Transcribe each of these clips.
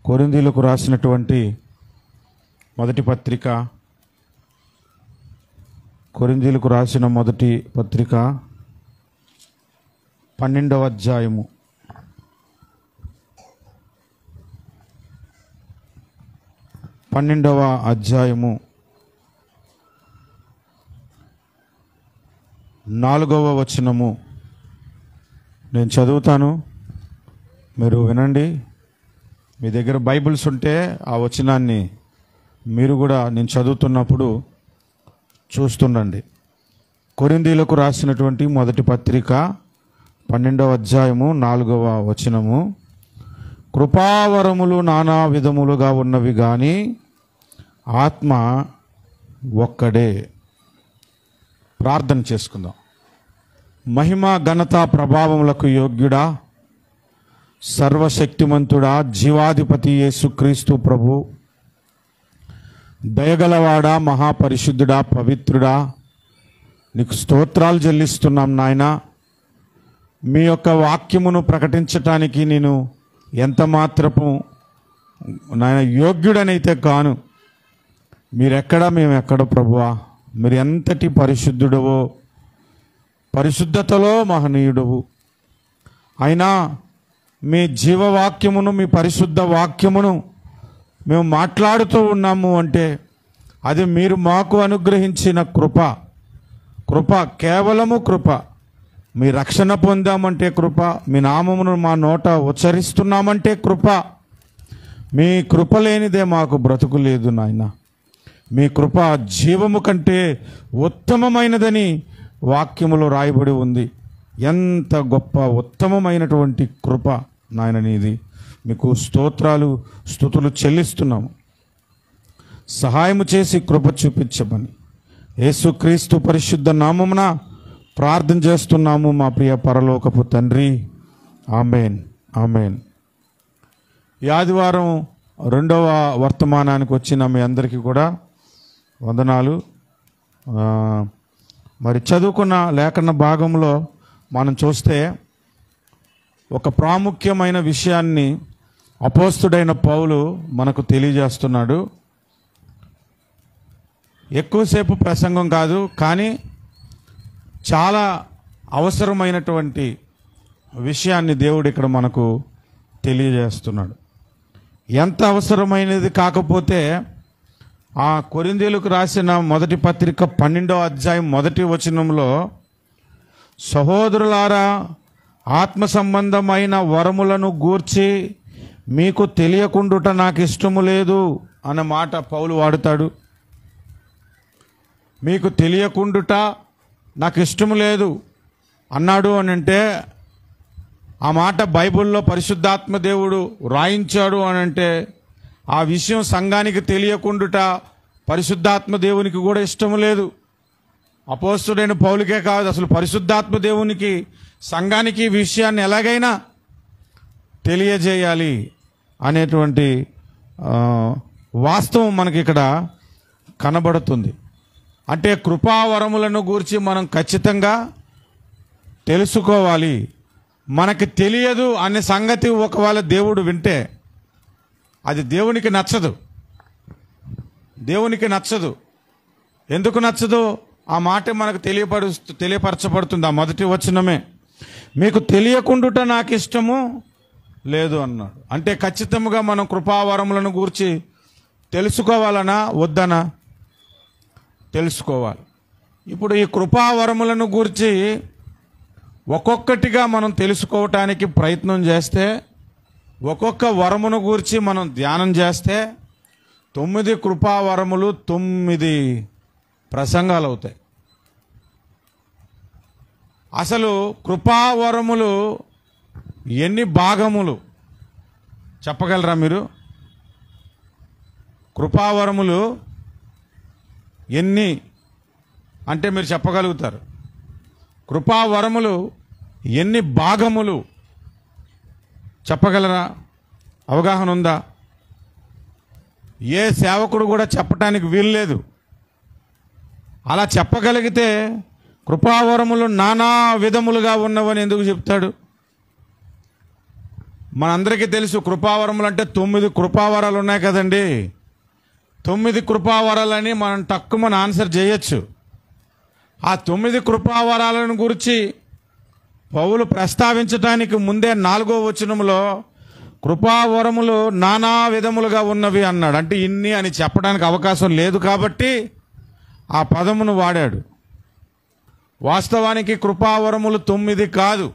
కొరిందీలకు రాసినటువంటి మొదటి పత్రిక కొరిందీలకు రాసిన మొదటి పత్రిక పన్నెండవ అధ్యాయము పన్నెండవ అధ్యాయము నాలుగవ వచనము నేను చదువుతాను మీరు వినండి మీ దగ్గర బైబిల్స్ ఉంటే ఆ వచనాన్ని మీరు కూడా నేను చదువుతున్నప్పుడు చూస్తుండండి కొరిందీలకు రాసినటువంటి మొదటి పత్రిక పన్నెండవ అధ్యాయము నాలుగవ వచనము కృపావరములు నానా విధములుగా ఉన్నవి కానీ ఆత్మ ఒక్కడే ప్రార్థన చేసుకుందాం మహిమ ఘనత ప్రభావములకు యోగ్యుడా సర్వశక్తిమంతుడా జీవాధిపతి యేసుక్రీస్తు ప్రభు దయగలవాడా మహాపరిశుద్ధుడా పవిత్రుడా నీకు స్తోత్రాలు చెల్లిస్తున్నాం నాయన మీ యొక్క వాక్యమును ప్రకటించటానికి నేను ఎంత మాత్రపు నాయన యోగ్యుడనైతే కాను మీరెక్కడ మేము ఎక్కడ ప్రభువా మీరు ఎంతటి పరిశుద్ధుడవో పరిశుద్ధతలో మహనీయుడవు అయినా మీ జీవవాక్యమును మీ పరిశుద్ధ వాక్యమును మేము మాట్లాడుతూ ఉన్నాము అంటే అది మీరు మాకు అనుగ్రహించిన కృప కృప కేవలము కృప మీ రక్షణ పొందామంటే కృప మీ నామమును మా నోట ఉచ్చరిస్తున్నామంటే కృప మీ కృప లేనిదే మాకు బ్రతుకు లేదు నాయన మీ కృప జీవము కంటే ఉత్తమమైనదని వాక్యములో రాయబడి ఉంది ఎంత గొప్ప ఉత్తమమైనటువంటి కృప నాయన నీది మీకు స్తోత్రాలు స్థుతులు చెల్లిస్తున్నాము సహాయము చేసి కృప చూపించమని యేసుక్రీస్తు పరిశుద్ధ నామమున ప్రార్థన చేస్తున్నాము మా ప్రియ పరలోకపు తండ్రి ఆమెన్ ఆమెన్ ఈ ఆదివారం రెండవ వర్తమానానికి వచ్చిన మీ అందరికీ కూడా వందనాలు ఆ, మరి చదువుకున్న లేఖన భాగంలో మనం చూస్తే ఒక ప్రాముఖ్యమైన విషయాన్ని అపోస్తుడైన పౌలు మనకు తెలియజేస్తున్నాడు ఎక్కువసేపు ప్రసంగం కాదు కానీ చాలా అవసరమైనటువంటి విషయాన్ని దేవుడు ఇక్కడ మనకు తెలియజేస్తున్నాడు ఎంత అవసరమైనది కాకపోతే ఆ కొరిందీలకు రాసిన మొదటి పత్రిక పన్నెండో అధ్యాయం మొదటి వచనంలో సహోదరులారా ఆత్మ సంబంధమైన వరములను గూర్చి మీకు తెలియకుండుట నాకు ఇష్టము లేదు అన్న మాట పౌలు వాడుతాడు మీకు తెలియకుండుట నాకు ఇష్టము లేదు అన్నాడు అని అంటే ఆ మాట బైబిల్లో పరిశుద్ధాత్మ దేవుడు రాయించాడు అని అంటే ఆ విషయం సంఘానికి తెలియకుండుట పరిశుద్ధాత్మ దేవునికి కూడా ఇష్టం లేదు అపోస్తుడైన పౌలుకే కాదు అసలు పరిశుద్ధాత్మ దేవునికి సంఘానికి ఈ విషయాన్ని ఎలాగైనా తెలియజేయాలి అనేటువంటి ఆ, వాస్తవం మనకి ఇక్కడ కనబడుతుంది అంటే కృపావరములను గూర్చి మనం ఖచ్చితంగా తెలుసుకోవాలి మనకి తెలియదు అనే సంగతి ఒకవేళ దేవుడు వింటే అది దేవునికి నచ్చదు దేవునికి నచ్చదు ఎందుకు నచ్చదు ఆ మాట మనకు తెలియపరు తెలియపరచబడుతుంది ఆ మొదటి వచనమే మీకు తెలియకుండుట నాకు ఇష్టము లేదు అన్నాడు అంటే ఖచ్చితంగా మనం కృపావరములను గూర్చి తెలుసుకోవాలనా వద్దనా తెలుసుకోవాలి ఇప్పుడు ఈ కృపావరములను గూర్చి ఒక్కొక్కటిగా మనం తెలుసుకోవటానికి ప్రయత్నం చేస్తే ఒక్కొక్క వరమును గూర్చి మనం ధ్యానం చేస్తే తొమ్మిది కృపావరములు తొమ్మిది ప్రసంగాలు అవుతాయి అసలు కృపావరములు ఎన్ని భాగములు చెప్పగలరా మీరు కృపావరములు ఎన్ని అంటే మీరు చెప్పగలుగుతారు కృపావరములు ఎన్ని భాగములు చెప్పగలరా అవగాహన ఉందా ఏ సేవకుడు కూడా చెప్పటానికి వీల్లేదు అలా చెప్పగలిగితే కృపావరములు నానా విధములుగా ఉన్నవని ఎందుకు చెప్తాడు మనందరికీ తెలుసు కృపావరములు అంటే తొమ్మిది కృపావరాలు ఉన్నాయి కదండి తొమ్మిది కృపావరాలని మనం తక్కువ ఆన్సర్ చేయొచ్చు ఆ తొమ్మిది కృపావరాలను గురించి పౌలు ప్రస్తావించటానికి ముందే నాలుగో వచనంలో కృపావరములు నానా విధములుగా ఉన్నవి అన్నాడు అంటే ఇన్ని అని చెప్పడానికి అవకాశం లేదు కాబట్టి ఆ పదమును వాడాడు వాస్తవానికి కృపావరములు తొమ్మిది కాదు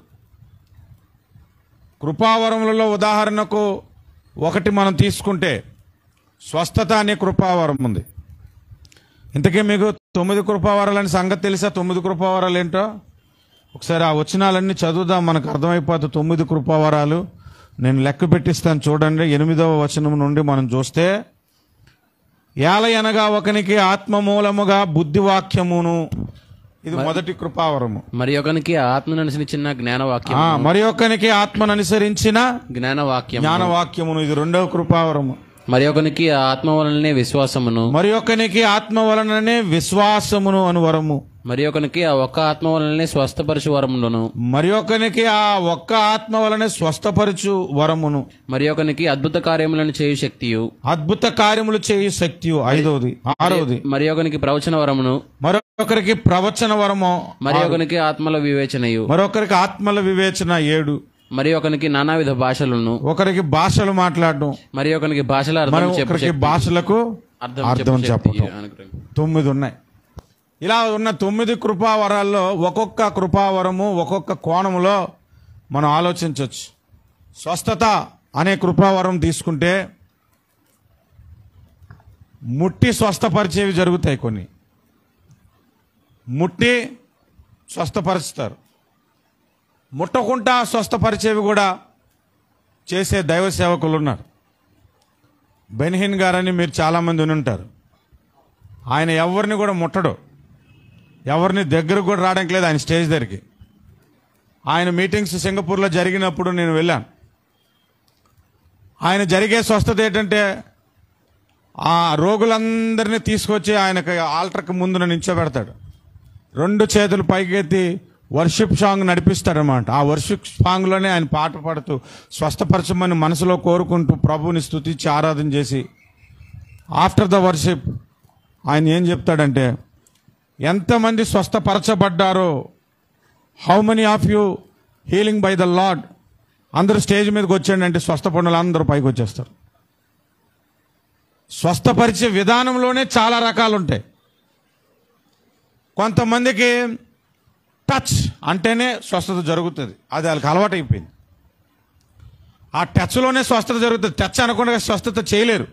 కృపావరములలో ఉదాహరణకు ఒకటి మనం తీసుకుంటే స్వస్థత అనే కృపావరం ఉంది ఇంతకీ మీకు తొమ్మిది కృపావరాలని సంగతి తెలుసా తొమ్మిది కృపావరాలు ఏంటో ఒకసారి ఆ వచనాలన్నీ చదువుదాం మనకు అర్థమైపోతుంది తొమ్మిది కృపావరాలు నేను లెక్క పెట్టిస్తాను చూడండి ఎనిమిదవ వచనం నుండి మనం చూస్తే ఏల అనగా ఒకనికి ఆత్మ మూలముగా బుద్ధివాక్యమును ఇది మొదటి కృపావరము మరి ఒకనికి ఆత్మను అనుసరించిన జ్ఞానవాక్యం ఆ, మరి ఒక్కనికి ఆత్మను అనుసరించిన జ్ఞానవాక్యం జ్ఞానవాక్యమును ఇది రెండవ కృపావరము మరి ఒకనికి ఆత్మ వలననే విశ్వాసమును మరి ఒక్కనికి ఆత్మ వలననే విశ్వాసమును అను వరము మరి ఒకనికి ఆ ఒక్క ఆత్మ వలననే స్వస్థపరచు వరములను మరి ఒక్కనికి ఆ ఒక్క ఆత్మ వలనే స్వస్థపరచు వరమును మరి ఒకనికి అద్భుత కార్యములను చేయు శక్తియు అద్భుత కార్యములు చేయు శక్తి ఐదవది ఆరవది మరి ఒకనికి ప్రవచన వరమును మరొకరికి ప్రవచన వరము మరి ఒకనికి ఆత్మల వివేచనయు మరొకరికి ఆత్మల వివేచన ఏడు మరి ఒకనికి నానావిధ భాషలను ఒకరికి భాషలు మాట్లాడడం మరి ఒకనికి భాషల అర్థం చెప్పు మరొకరికి భాషలకు అర్థం అర్థం చెప్పు శక్తి చెప్పటం అనుగ్రహం. తొమ్మిది ఉన్నాయి ఇలా ఉన్న తొమ్మిది కృపావరాల్లో ఒక్కొక్క కృపావరము ఒక్కొక్క కోణములో మనం ఆలోచించవచ్చు స్వస్థత అనే కృపావరం తీసుకుంటే ముట్టి స్వస్థపరిచేవి జరుగుతాయి కొన్ని ముట్టి స్వస్థపరుస్తారు ముట్టకుండా స్వస్థపరిచేవి కూడా చేసే దైవ సేవకులు ఉన్నారు బెన్హిన్ గారని మీరు చాలామంది విని ఉంటారు ఆయన ఎవరిని కూడా ముట్టడు ఎవరిని దగ్గరకు కూడా రావడానికి లేదు ఆయన స్టేజ్ దగ్గరికి ఆయన మీటింగ్స్ సింగపూర్లో జరిగినప్పుడు నేను వెళ్ళాను ఆయన జరిగే స్వస్థత ఏంటంటే ఆ రోగులందరినీ తీసుకొచ్చి ఆయనకు ఆల్టర్కి ముందున నించోబెడతాడు రెండు చేతులు పైకెత్తి వర్షిప్ సాంగ్ నడిపిస్తాడనమాట ఆ వర్షిప్ సాంగ్లోనే ఆయన పాట పాడుతూ స్వస్థపరచమని మనసులో కోరుకుంటూ ప్రభువుని స్తుతించి ఆరాధన చేసి ఆఫ్టర్ ద వర్షిప్ ఆయన ఏం చెప్తాడంటే ఎంతమంది స్వస్థపరచబడ్డారో how many of you healing by the lord అందరూ స్టేజ్ మీదకి వచ్చాడు అంటే స్వస్థపడిన అందరూ పైకి వచ్చేస్తారు స్వస్థపరిచే విధానంలోనే చాలా రకాలు ఉంటాయి కొంతమందికి టచ్ అంటేనే స్వస్థత జరుగుతుంది అది వాళ్ళకి అలవాటు అయిపోయింది ఆ టచ్లోనే స్వస్థత జరుగుతుంది టచ్ అనకుండా స్వస్థత చేయలేరు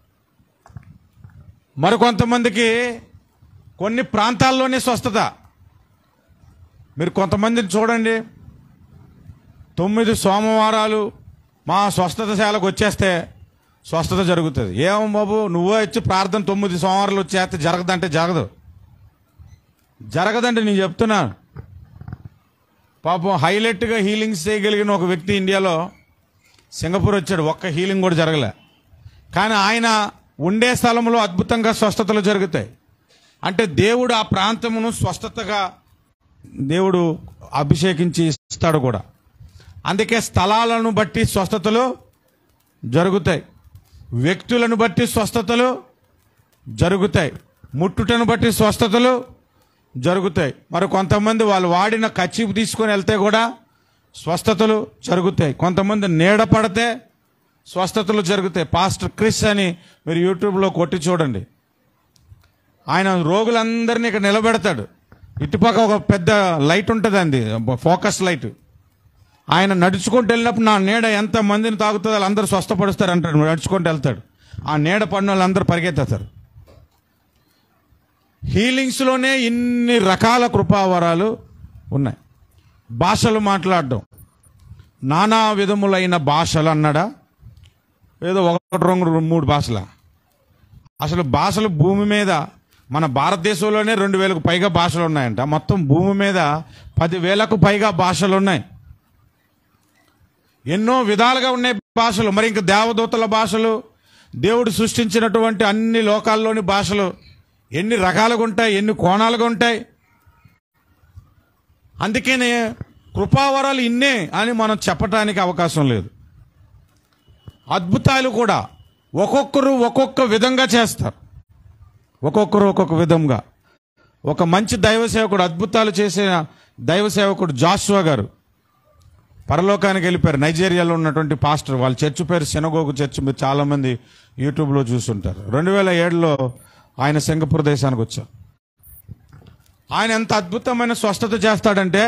మరికొంతమందికి కొన్ని ప్రాంతాల్లోనే స్వస్థత మీరు కొంతమందిని చూడండి తొమ్మిది సోమవారాలు మా స్వస్థతశాలకు వచ్చేస్తే స్వస్థత జరుగుతుంది ఏమో బాబు నువ్వే వచ్చి ప్రార్థన తొమ్మిది సోమవారాలు వచ్చేస్తే జరగదంటే జరగదు జరగదంటే నేను చెప్తున్నాను పాపం హైలైట్గా హీలింగ్స్ చేయగలిగిన ఒక వ్యక్తి ఇండియాలో సింగపూర్ వచ్చాడు ఒక్క హీలింగ్ కూడా జరగలే కానీ ఆయన ఉండే స్థలంలో అద్భుతంగా స్వస్థతలు జరుగుతాయి అంటే దేవుడు ఆ ప్రాంతమును స్వస్థతగా దేవుడు అభిషేకించి ఇస్తాడు కూడా అందుకే స్థలాలను బట్టి స్వస్థతలు జరుగుతాయి వ్యక్తులను బట్టి స్వస్థతలు జరుగుతాయి ముట్టుటను బట్టి స్వస్థతలు జరుగుతాయి మరి కొంతమంది వాళ్ళు వాడిన కచ్చిపు తీసుకొని వెళ్తే కూడా స్వస్థతలు జరుగుతాయి కొంతమంది నీడ పడితే స్వస్థతలు జరుగుతాయి పాస్టర్ క్రిస్ అని మీరు యూట్యూబ్లో కొట్టి చూడండి ఆయన రోగులందరినీ ఇక్కడ నిలబెడతాడు ఇటుపక్క ఒక పెద్ద లైట్ ఉంటుంది అంది ఫోకస్ లైట్ ఆయన నడుచుకుంటూ వెళ్ళినప్పుడు నా నీడ ఎంత మందిని తాగుతుందో వాళ్ళందరూ స్వస్థపడుస్తారు అంటాడు నడుచుకుంటూ వెళ్తాడు ఆ నీడ పడిన వాళ్ళందరూ పరిగెత్తారు హీలింగ్స్లోనే ఇన్ని రకాల కృపావరాలు ఉన్నాయి భాషలు మాట్లాడడం నానా విధములైన భాషలు అన్నాడా ఏదో ఒకటి రెండు మూడు భాషల అసలు భాషలు భూమి మీద మన భారతదేశంలోనే రెండు వేలకు పైగా భాషలు ఉన్నాయంట మొత్తం భూమి మీద పదివేలకు పైగా భాషలు ఉన్నాయి ఎన్నో విధాలుగా ఉన్నాయి భాషలు మరి ఇంకా దేవదూతల భాషలు దేవుడు సృష్టించినటువంటి అన్ని లోకాల్లోని భాషలు ఎన్ని రకాలుగా ఉంటాయి ఎన్ని కోణాలుగా ఉంటాయి అందుకనే కృపావరాలు ఇన్నే అని మనం చెప్పటానికి అవకాశం లేదు అద్భుతాలు కూడా ఒక్కొక్కరు ఒక్కొక్క విధంగా చేస్తారు ఒక్కొక్కరు ఒక్కొక్క విధంగా ఒక మంచి దైవ సేవకుడు అద్భుతాలు చేసిన దైవ సేవకుడు జాషువా గారు పరలోకానికి వెళ్ళిపోయారు నైజీరియాలో ఉన్నటువంటి పాస్టర్ వాళ్ళ చర్చ్ పేరు సెనగోగు చర్చ్ మీరు చాలామంది యూట్యూబ్లో చూస్తుంటారు రెండు వేల ఏడులో ఆయన సింగపూర్ దేశానికి వచ్చారు ఆయన ఎంత అద్భుతమైన స్వస్థత చేస్తాడంటే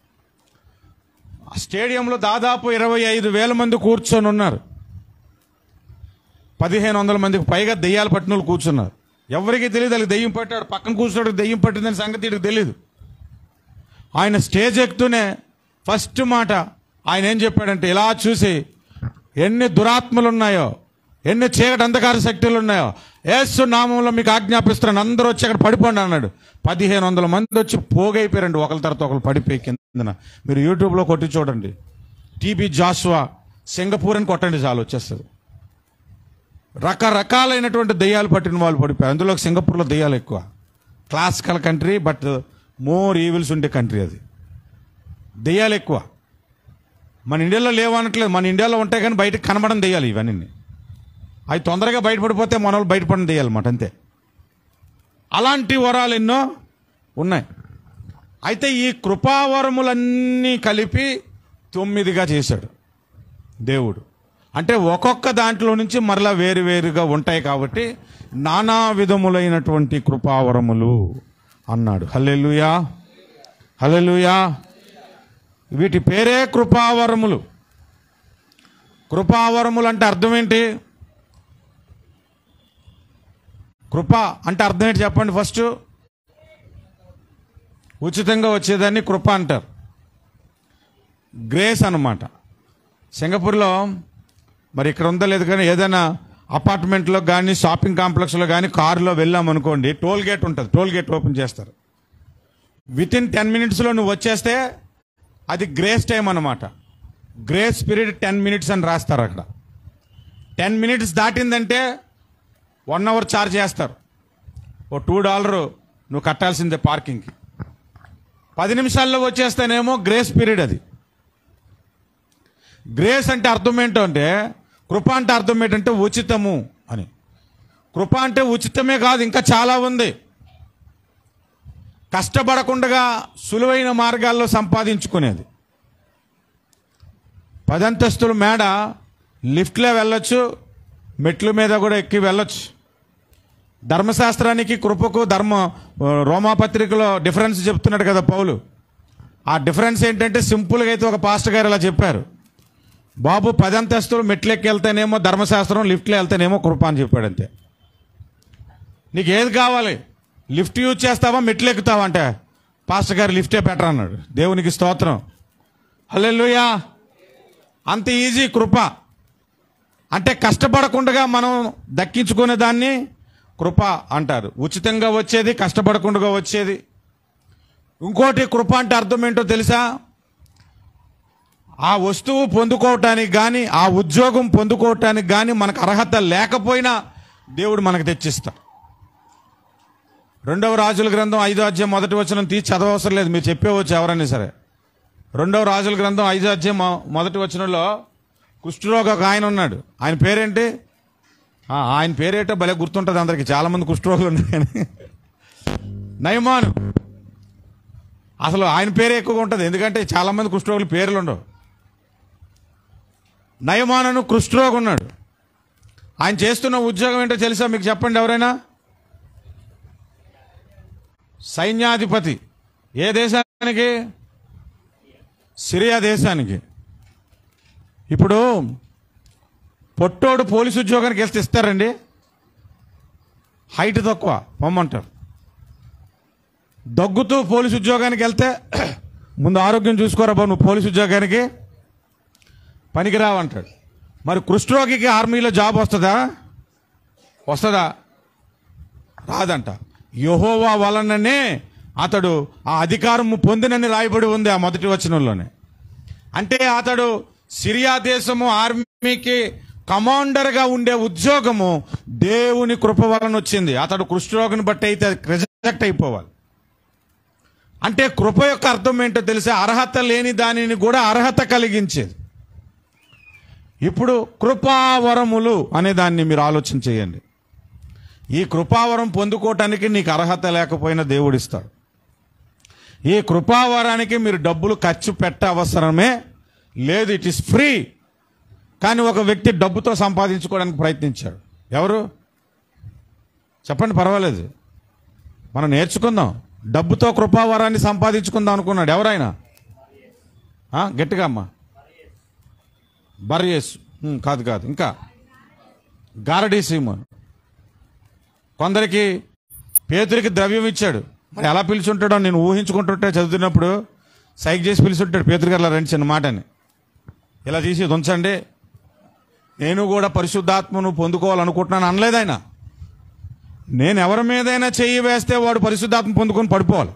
ఆ స్టేడియంలో దాదాపు ఇరవై ఐదు వేల మంది కూర్చొని ఉన్నారు పదిహేను వందల మందికి పైగా దెయ్యాలు పట్టిన వాళ్ళు కూర్చున్నారు ఎవరికి తెలియదు వాళ్ళకి దెయ్యం పట్టాడు పక్కన కూర్చున్నాడు దెయ్యం పట్టిందని సంగతి వీడికి తెలియదు ఆయన స్టేజ్ ఎక్కుతూనే ఫస్ట్ మాట ఆయన ఏం చెప్పాడంటే ఇలా చూసి ఎన్ని దురాత్మలు ఉన్నాయో ఎన్ని చీకటి అంధకార శక్తులు ఉన్నాయో ఏసు నామంలో మీకు ఆజ్ఞాపిస్తున్నాను అందరూ వచ్చి అక్కడ పడిపోండి అన్నాడు పదిహేను వందల మంది వచ్చి పోగైపోయారండి ఒకరి తర్వాత ఒకరు పడిపోయి కిందన మీరు యూట్యూబ్లో కొట్టి చూడండి టీబీ జాస్వా సింగపూర్ అని కొట్టండి చాలు వచ్చేస్తుంది రకరకాలైనటువంటి దెయ్యాలు పట్టిన వాళ్ళు పడిపోయారు అందులో సింగపూర్లో దెయ్యాలు ఎక్కువ classical country but more evils ఉండే కంట్రీ అది దెయ్యాలు ఎక్కువ మన ఇండియాలో లేవు అనట్లేదు మన ఇండియాలో ఉంటాయి కానీ బయటకు కనబడడం దెయ్యాలి ఇవన్నీ అవి తొందరగా బయటపడిపోతే మన వాళ్ళు బయటపడిన దెయ్యాలన్నమాట అంతే అలాంటి వరాలు ఎన్నో ఉన్నాయి అయితే ఈ కృపావరములన్నీ కలిపి తొమ్మిదిగా చేశాడు దేవుడు అంటే ఒక్కొక్క దాంట్లో నుంచి మరలా వేరు వేరుగా ఉంటాయి కాబట్టి నానా విధములైనటువంటి కృపావరములు అన్నాడు హల్లెలూయా హల్లెలూయా వీటి పేరే కృపావరములు కృపావరములు అంటే అర్థం ఏంటి కృప అంటే అర్థం ఏంటి చెప్పండి ఫస్ట్ ఉచితంగా వచ్చేదాన్ని కృప అంటారు గ్రేస్ అన్నమాట సింగపూర్లో మరి ఇక్కడ ఉందో లేదు కానీ ఏదైనా అపార్ట్మెంట్లో కానీ షాపింగ్ కాంప్లెక్స్లో కానీ కారులో వెళ్ళాం అనుకోండి టోల్ గేట్ ఉంటుంది టోల్ గేట్ ఓపెన్ చేస్తారు విత్ ఇన్ టెన్ మినిట్స్లో నువ్వు వచ్చేస్తే అది గ్రేస్ టైం అన్నమాట గ్రేస్ పీరియడ్ టెన్ మినిట్స్ అని రాస్తారు అక్కడ టెన్ మినిట్స్ దాటిందంటే వన్ అవర్ ఛార్జ్ చేస్తారు ఓ టూ డాలరు నువ్వు కట్టాల్సిందే పార్కింగ్కి పది నిమిషాల్లో వచ్చేస్తేనేమో గ్రేస్ పీరియడ్ అది గ్రేస్ అంటే అర్థం ఏంటో అంటే కృప అంటే అర్థం ఏంటంటే ఉచితము అని కృప అంటే ఉచితమే కాదు ఇంకా చాలా ఉంది కష్టపడకుండా సులువైన మార్గాల్లో సంపాదించుకునేది పదంతస్తుల మేడ లిఫ్ట్లో వెళ్ళొచ్చు మెట్ల మీద కూడా ఎక్కి వెళ్ళొచ్చు ధర్మశాస్త్రానికి కృపకు ధర్మ రోమాపత్రికలో డిఫరెన్స్ చెప్తున్నాడు కదా పౌలు ఆ డిఫరెన్స్ ఏంటంటే సింపుల్గా అయితే ఒక పాస్టర్ గారు ఇలా చెప్పారు బాబు పదంతస్తులు మెట్లెక్కి వెళ్తేనేమో ధర్మశాస్త్రం లిఫ్ట్లో వెళ్తేనేమో కృప అని చెప్పాడు అంతే నీకు ఏది కావాలి లిఫ్ట్ యూజ్ చేస్తావా మెట్లు ఎక్కుతావా అంటే పాస్టర్ గారు లిఫ్టే బెటర్ అన్నాడు దేవునికి స్తోత్రం హల్లెలూయా అంత ఈజీ కృప అంటే కష్టపడకుండా మనం దక్కించుకునే దాన్ని కృప అంటారు ఉచితంగా వచ్చేది కష్టపడకుండా వచ్చేది ఇంకోటి కృప అంటే అర్థం ఏంటో తెలుసా ఆ వస్తువు పొందుకోవటానికి కానీ ఆ ఉద్యోగం పొందుకోవటానికి కానీ మనకు అర్హత లేకపోయినా దేవుడు మనకు తెచ్చిస్తాడు రెండవ రాజుల గ్రంథం ఐదో అధ్యాయం మొదటి వచనం తీసి చదవవసరం లేదు మీరు చెప్పేవచ్చు ఎవరైనా సరే రెండవ రాజుల గ్రంథం ఐదో అధ్యాయం మొ- మొదటి వచనంలో కుష్ఠరోగ ఒక ఆయన ఉన్నాడు ఆయన పేరేంటి ఆ, ఆయన పేరేటో భలే గుర్తుంటుంది అందరికి చాలా మంది కుష్ఠరోగులు ఉన్నారు కానీ నయమాను అసలు ఆయన పేరే ఎక్కువగా ఉంటుంది ఎందుకంటే చాలా మంది కుష్ఠరోగులు పేర్లు ఉండవు నయమానను కుష్ఠరోగి ఉన్నాడు ఆయన చేస్తున్న ఉద్యోగం ఏంటో తెలుసా మీకు చెప్పండి ఎవరైనా సైన్యాధిపతి ఏ దేశానికి సిరియా దేశానికి ఇప్పుడు పొట్టోడు పోలీసు ఉద్యోగానికి వెళ్తే ఇస్తారండి హైట్ తక్కువ పొమ్మంటారు దగ్గుతూ పోలీసు ఉద్యోగానికి వెళ్తే ముందు ఆరోగ్యం చూసుకోరా బాబు నువ్వు పోలీసు ఉద్యోగానికి పనికిరావంటాడు మరి కుష్ఠరోగికి ఆర్మీలో జాబ్ వస్తుందా వస్తుందా రాదంట యహోవా వలననే అతడు ఆ అధికారము పొందినని రాయబడి ఉంది ఆ మొదటి వచనంలోనే అంటే అతడు సిరియా దేశము ఆర్మీకి కమాండర్గా ఉండే ఉద్యోగము దేవుని కృప వలన వచ్చింది అతడు కుష్ఠరోగిని బట్టి అయితే రిజెక్ట్ అయిపోవాలి అంటే కృప యొక్క అర్థం ఏంటో తెలిసే అర్హత లేని దానిని కూడా అర్హత కలిగించేది ఇప్పుడు కృపావరములు అనే దాన్ని మీరు ఆలోచన చేయండి ఈ కృపావరం పొందుకోవటానికి నీకు అర్హత లేకపోయినా దేవుడిస్తాడు ఈ కృపావరానికి మీరు డబ్బులు ఖర్చు పెట్ట అవసరమే లేదు ఇట్ ఇస్ ఫ్రీ కానీ ఒక వ్యక్తి డబ్బుతో సంపాదించుకోవడానికి ప్రయత్నించాడు ఎవరు చెప్పండి పర్వాలేదు మనం నేర్చుకుందాం డబ్బుతో కృపావరాన్ని సంపాదించుకుందాం అనుకున్నాడు ఎవరైనా ఆ, గట్టిగా అమ్మా బర్యేసు ఉమ్, కాదు కాదు ఇంకా గారడీ సీమోన్ కొందరికి పేతురికి ద్రవ్యం ఇచ్చాడు మరి ఎలా పిలిచుంటాడో నేను ఊహించుకుంటుంటే చదువుతున్నప్పుడు సైక్ చేసి పిలిచుంటాడు పేతురు గారు రెండు చిన్న మాటని ఇలా తీసి ఇది ఉంచండి నేను కూడా పరిశుద్ధాత్మను పొందుకోవాలనుకుంటున్నాను అనలేదు ఆయన నేను ఎవరి మీదైనా చెయ్యి వేస్తే వాడు పరిశుద్ధాత్మ పొందుకొని పడిపోవాలి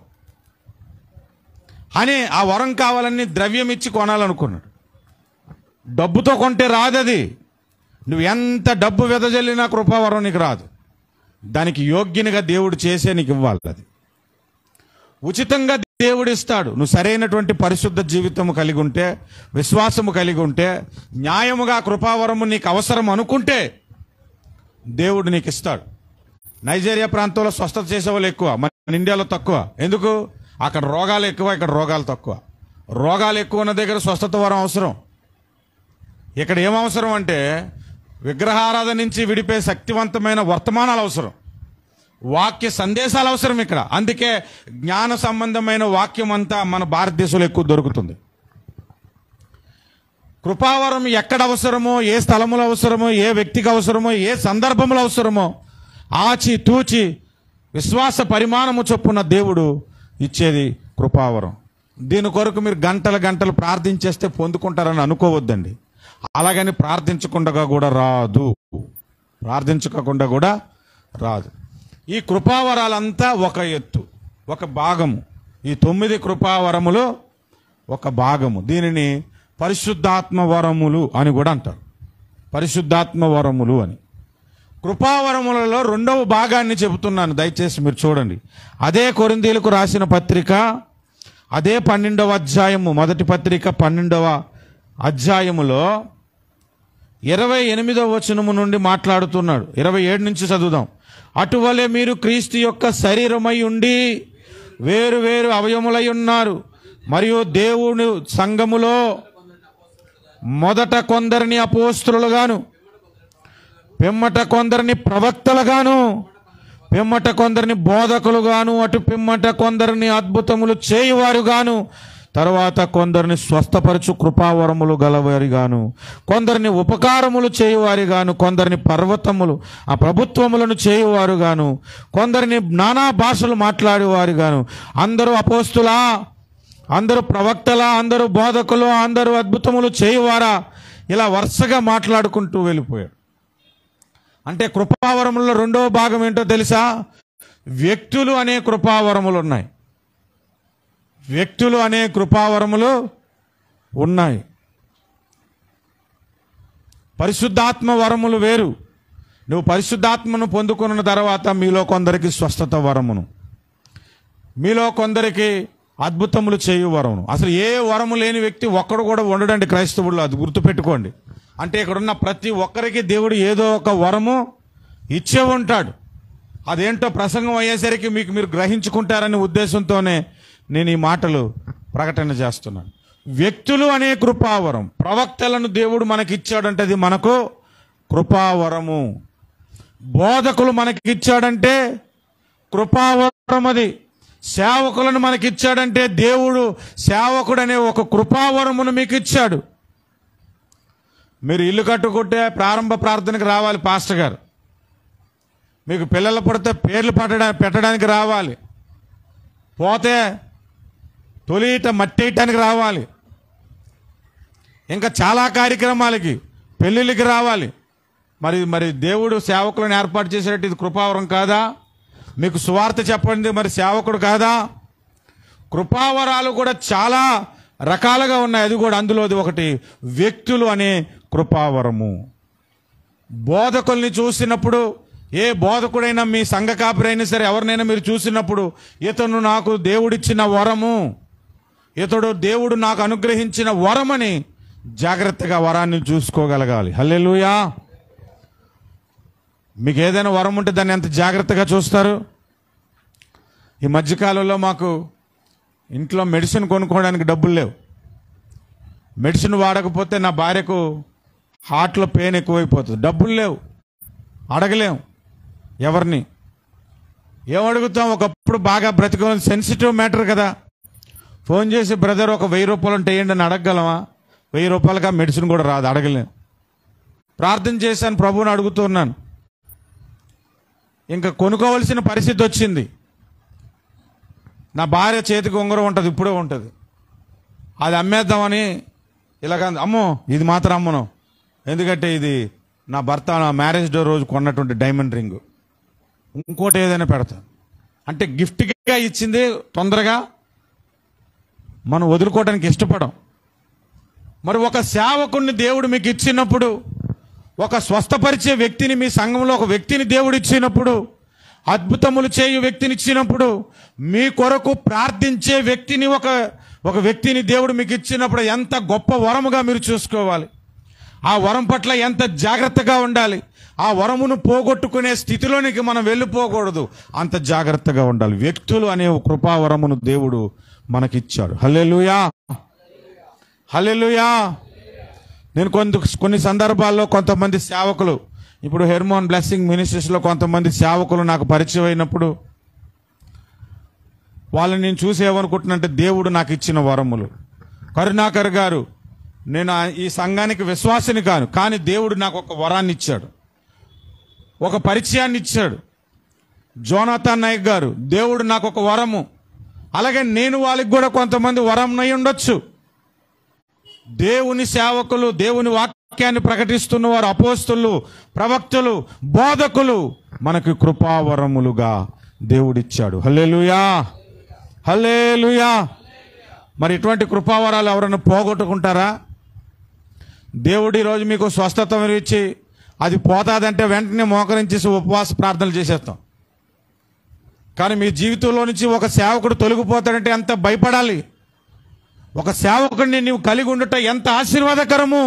అని ఆ వరం కావాలని ద్రవ్యం ఇచ్చి కొనాలనుకున్నాడు డబ్బుతో కొంటే రాదది నువ్వు ఎంత డబ్బు వెదజల్లినా కృపావరం నీకు రాదు దానికి యోగ్యునిగా దేవుడు చేసే నీకు ఇవ్వాలి అది ఉచితంగా దేవుడు ఇస్తాడు నువ్వు సరైనటువంటి పరిశుద్ధ జీవితము కలిగి ఉంటే విశ్వాసము కలిగి ఉంటే న్యాయముగా కృపావరము నీకు అవసరం అనుకుంటే దేవుడు నీకు ఇస్తాడు నైజీరియా ప్రాంతంలో స్వస్థత చేసేవాళ్ళు ఎక్కువ మన ఇండియాలో తక్కువ ఎందుకు అక్కడ రోగాలు ఎక్కువ ఇక్కడ రోగాలు తక్కువ రోగాలు ఎక్కువ ఉన్న దగ్గర స్వస్థత వరం అవసరం ఇక్కడ ఏం అవసరం అంటే విగ్రహారాధన నుంచి విడిపే శక్తివంతమైన వర్తమానాలు అవసరం వాక్య సందేశాలు అవసరం ఇక్కడ అందుకే జ్ఞాన సంబంధమైన వాక్యం అంతా మన భారతదేశంలో ఎక్కువ దొరుకుతుంది కృపావరం ఎక్కడ అవసరమో ఏ స్థలములో అవసరమో ఏ వ్యక్తికి అవసరమో ఏ సందర్భంలో అవసరమో ఆచి తూచి విశ్వాస పరిమాణము చొప్పున దేవుడు ఇచ్చేది కృపావరం దీని కొరకు మీరు గంటల గంటలు ప్రార్థించేస్తే పొందుకుంటారని అనుకోవద్దండి అలాగని ప్రార్థించకుండా కూడా రాదు ప్రార్థించకుండా కూడా రాదు ఈ కృపావరాలంతా ఒక ఎత్తు ఒక భాగము ఈ తొమ్మిది కృపావరములో ఒక భాగము దీనిని పరిశుద్ధాత్మ వరములు అని కూడా అంటారు పరిశుద్ధాత్మ వరములు అని కృపావరములలో రెండవ భాగాన్ని చెబుతున్నాను దయచేసి మీరు చూడండి అదే కొరిందీలకు రాసిన పత్రిక అదే పన్నెండవ అధ్యాయము మొదటి పత్రిక పన్నెండవ అధ్యాయములో ఇరవై ఎనిమిదవ వచనము నుండి మాట్లాడుతున్నాడు ఇరవై ఏడు నుంచి చదువుదాం అటువలే మీరు క్రీస్తు యొక్క శరీరమై ఉండి వేరు వేరు అవయములై ఉన్నారు మరియు దేవుని సంఘములో మొదట కొందరిని అపోస్తులుగాను పిమ్మట కొందరిని ప్రవక్తలుగాను పిమ్మట కొందరిని బోధకులుగాను అటు పిమ్మట కొందరిని అద్భుతములు చేయువారుగాను తర్వాత కొందరిని స్వస్థపరచు కృపావరములు గలవారిగాను కొందరిని ఉపకారములు చేయువారిగాను కొందరిని పర్వతములు ఆ ప్రభుత్వములను చేయువారుగాను కొందరిని నానా భాషలు మాట్లాడేవారుగాను అందరూ అపోస్తులా అందరూ ప్రవక్తలా అందరూ బోధకులు అందరూ అద్భుతములు చేయువారా ఇలా వరుసగా మాట్లాడుకుంటూ వెళ్ళిపోయాడు అంటే కృపావరములో రెండవ భాగం ఏంటో తెలుసా వ్యక్తులు అనే కృపావరములు ఉన్నాయి వ్యక్తులు అనే కృపావరములు ఉన్నాయి పరిశుద్ధాత్మ వరములు వేరు నువ్వు పరిశుద్ధాత్మను పొందుకున్న తర్వాత మీలో కొందరికి స్వస్థత వరమును మీలో కొందరికి అద్భుతములు చేయు వరమును అసలు ఏ వరము లేని వ్యక్తి ఒక్కడు కూడా ఉండడండి క్రైస్తవుల్లో అది గుర్తుపెట్టుకోండి అంటే ఇక్కడున్న ప్రతి ఒక్కరికి దేవుడు ఏదో ఒక వరము ఇచ్చే ఉంటాడు అదేంటో ప్రసంగం అయ్యేసరికి మీకు మీరు గ్రహించుకుంటారనే ఉద్దేశంతోనే నేను ఈ మాటలు ప్రకటన చేస్తున్నాను వ్యక్తులు అనే కృపావరం ప్రవక్తలను దేవుడు మనకి ఇచ్చాడంటే అది మనకు కృపావరము బోధకులు మనకి ఇచ్చాడంటే కృపావరం అది సేవకులను మనకి ఇచ్చాడంటే దేవుడు సేవకుడు అనే ఒక కృపావరమును మీకు ఇచ్చాడు మీరు ఇల్లు కట్టుకుంటే ప్రారంభ ప్రార్థనకి రావాలి పాస్టర్ గారు మీకు పిల్లలు పుడితే పేర్లు పెట్టడానికి పెట్టడానికి రావాలి పోతే తొలిట మట్టేయటానికి రావాలి ఇంకా చాలా కార్యక్రమాలకి పెళ్ళిళ్ళకి రావాలి మరి మరి దేవుడు సేవకులను ఏర్పాటు చేసేటట్టు ఇది కృపావరం కాదా మీకు సువార్త చెప్పండి మరి సేవకుడు కాదా కృపావరాలు కూడా చాలా రకాలుగా ఉన్నాయి అది కూడా అందులోది ఒకటి వ్యక్తులు అనే కృపావరము బోధకుల్ని చూసినప్పుడు ఏ బోధకుడైనా మీ సంఘ కాపురైనా సరే ఎవరినైనా మీరు చూసినప్పుడు ఇతను నాకు దేవుడిచ్చిన వరము ఇతడు దేవుడు నాకు అనుగ్రహించిన వరమని జాగ్రత్తగా వరాన్ని చూసుకోగలగాలి హల్లెలూయా మీకు ఏదైనా వరం ఉంటే దాన్ని ఎంత జాగ్రత్తగా చూస్తారు ఈ మధ్యకాలంలో మాకు ఇంట్లో మెడిసిన్ కొనుక్కోవడానికి డబ్బులు లేవు మెడిసిన్ వాడకపోతే నా భార్యకు హార్ట్లో పెయిన్ ఎక్కువైపోతుంది డబ్బులు లేవు అడగలేం ఎవరిని ఏం అడుగుతాం ఒకప్పుడు బాగా బ్రతికోవాలి సెన్సిటివ్ మ్యాటర్ కదా ఫోన్ చేసి బ్రదర్ ఒక వెయ్యి రూపాయలు ఉంటే ఏంటి అని అడగగలమా వెయ్యి రూపాయలుగా మెడిసిన్ కూడా రాదు అడగలేం ప్రార్థన చేశాను ప్రభువుని అడుగుతున్నాను ఇంకా కొనుక్కోవలసిన పరిస్థితి వచ్చింది నా భార్య చేతికి ఉంగరం ఉంటుంది ఇప్పుడే ఉంటుంది అది అమ్మేద్దామని ఇలాగ అంది. అమ్మో ఇది మాత్రం అమ్మను ఎందుకంటే ఇది నా భర్త నా మ్యారేజ్ డే రోజు కొన్నటువంటి డైమండ్ రింగ్ ఇంకోటి ఏదైనా పెడతాను అంటే గిఫ్ట్గా ఇచ్చింది తొందరగా మనం వదులుకోవడానికి ఇష్టపడం మరి ఒక సేవకుడిని దేవుడు మీకు ఇచ్చినప్పుడు ఒక స్వస్థపరిచే వ్యక్తిని మీ సంఘంలో ఒక వ్యక్తిని దేవుడు ఇచ్చినప్పుడు అద్భుతములు చేయు వ్యక్తిని ఇచ్చినప్పుడు మీ కొరకు ప్రార్థించే వ్యక్తిని ఒక ఒక వ్యక్తిని దేవుడు మీకు ఇచ్చినప్పుడు ఎంత గొప్ప వరముగా మీరు చూసుకోవాలి ఆ వరం పట్ల ఎంత జాగ్రత్తగా ఉండాలి ఆ వరమును పోగొట్టుకునే స్థితిలోనికి మనం వెళ్ళిపోకూడదు అంత జాగ్రత్తగా ఉండాలి వ్యక్తులు అనే ఒక కృపావరమును దేవుడు మనకిచ్చాడు హల్లెలూయా హల్లెలూయా నేను కొంత కొన్ని సందర్భాల్లో కొంతమంది సేవకులు ఇప్పుడు హెర్మోన్ బ్లెస్సింగ్ మినిస్ట్రీస్లో కొంతమంది సేవకులు నాకు పరిచయం అయినప్పుడు వాళ్ళని నేను చూసి ఏమనుకుంటున్నానంటే దేవుడు నాకు ఇచ్చిన వరములు కరుణాకర్ గారు నేను ఆ- ఈ సంఘానికి విశ్వాసిని కాను కానీ దేవుడు నాకు ఒక వరాన్ని ఇచ్చాడు ఒక పరిచయాన్ని ఇచ్చాడు జోనాథన్ నాయక్ గారు దేవుడు నాకు ఒక వరము అలాగే నేను వాళ్ళకి కూడా కొంతమంది వరం నై ఉండొచ్చు దేవుని సేవకులు దేవుని వాక్యాన్ని ప్రకటిస్తున్న వారు అపోస్తులు ప్రవక్తలు బోధకులు మనకి కృపావరములుగా దేవుడిచ్చాడు హల్లెలూయా హల్లెలూయా మరి ఇటువంటి కృపావరాలు ఎవరైనా పోగొట్టుకుంటారా దేవుడు ఈరోజు మీకు స్వస్థత ఇచ్చి అది పోతాదంటే వెంటనే మోకరించేసి ఉపవాస ప్రార్థనలు చేసేస్తాం కానీ మీ జీవితంలో నుంచి ఒక సేవకుడు తొలగిపోతాడంటే ఎంత భయపడాలి ఒక సేవకుడిని నీవు కలిగి ఉండట ఎంత ఆశీర్వాదకరము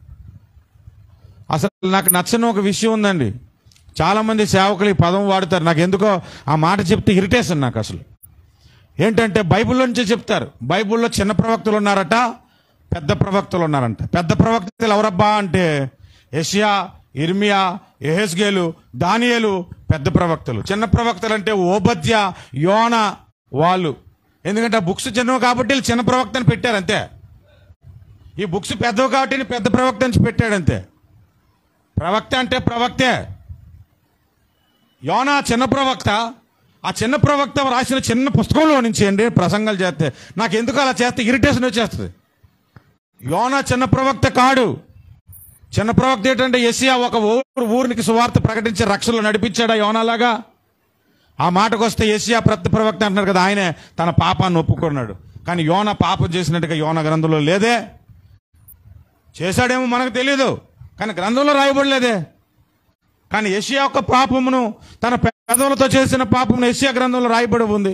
అసలు నాకు నచ్చని ఒక విషయం ఉందండి చాలామంది సేవకులు ఈ పదం వాడతారు నాకు ఎందుకో ఆ మాట చెప్తే ఇరిటేషన్ నాకు అసలు ఏంటంటే బైబిల్లో నుంచే చెప్తారు బైబిల్లో చిన్న ప్రవక్తలు ఉన్నారట పెద్ద ప్రవక్తలు ఉన్నారంట పెద్ద ప్రవక్తలు ఎవరబ్బా అంటే యషియా ఇర్మియా ఎహెస్గేలు దానియేలు పెద్ద ప్రవక్తలు చిన్న ప్రవక్తలు అంటే ఓబద్య యోన వాళ్ళు ఎందుకంటే ఆ బుక్స్ చిన్నవి కాబట్టి వీళ్ళు చిన్న ప్రవక్తని పెట్టారు అంతే ఈ బుక్స్ పెద్దవి కాబట్టి ఈయన పెద్ద ప్రవక్త అని పెట్టాడు అంతే ప్రవక్త అంటే ప్రవక్తే యోనా చిన్న ప్రవక్త ఆ చిన్న ప్రవక్త రాసిన చిన్న పుస్తకంలో నుంచి అండి ప్రసంగాలు చేస్తే నాకు ఎందుకు అలా చేస్తే ఇరిటేషన్ వచ్చేస్తుంది యోనా చిన్న ప్రవక్త కాడు చిన్న ప్రవక్త ఏంటంటే ఎసియా ఒక ఊరు ఊరికి సువార్త ప్రకటించి రక్షణలు నడిపించాడా యోనాలాగా ఆ మాటకు వస్తే ఏసియా ప్రతి ప్రవక్త అంటున్నారు కదా ఆయనే తన పాపాన్ని ఒప్పుకున్నాడు కానీ యోన పాపం చేసినట్టుగా యోన గ్రంథంలో లేదే చేశాడేమో మనకు తెలియదు కానీ గ్రంథంలో రాయబడలేదే కానీ ఏషియా యొక్క పాపమును తన పెదవులతో చేసిన పాపమును ఏషియా గ్రంథంలో రాయబడి ఉంది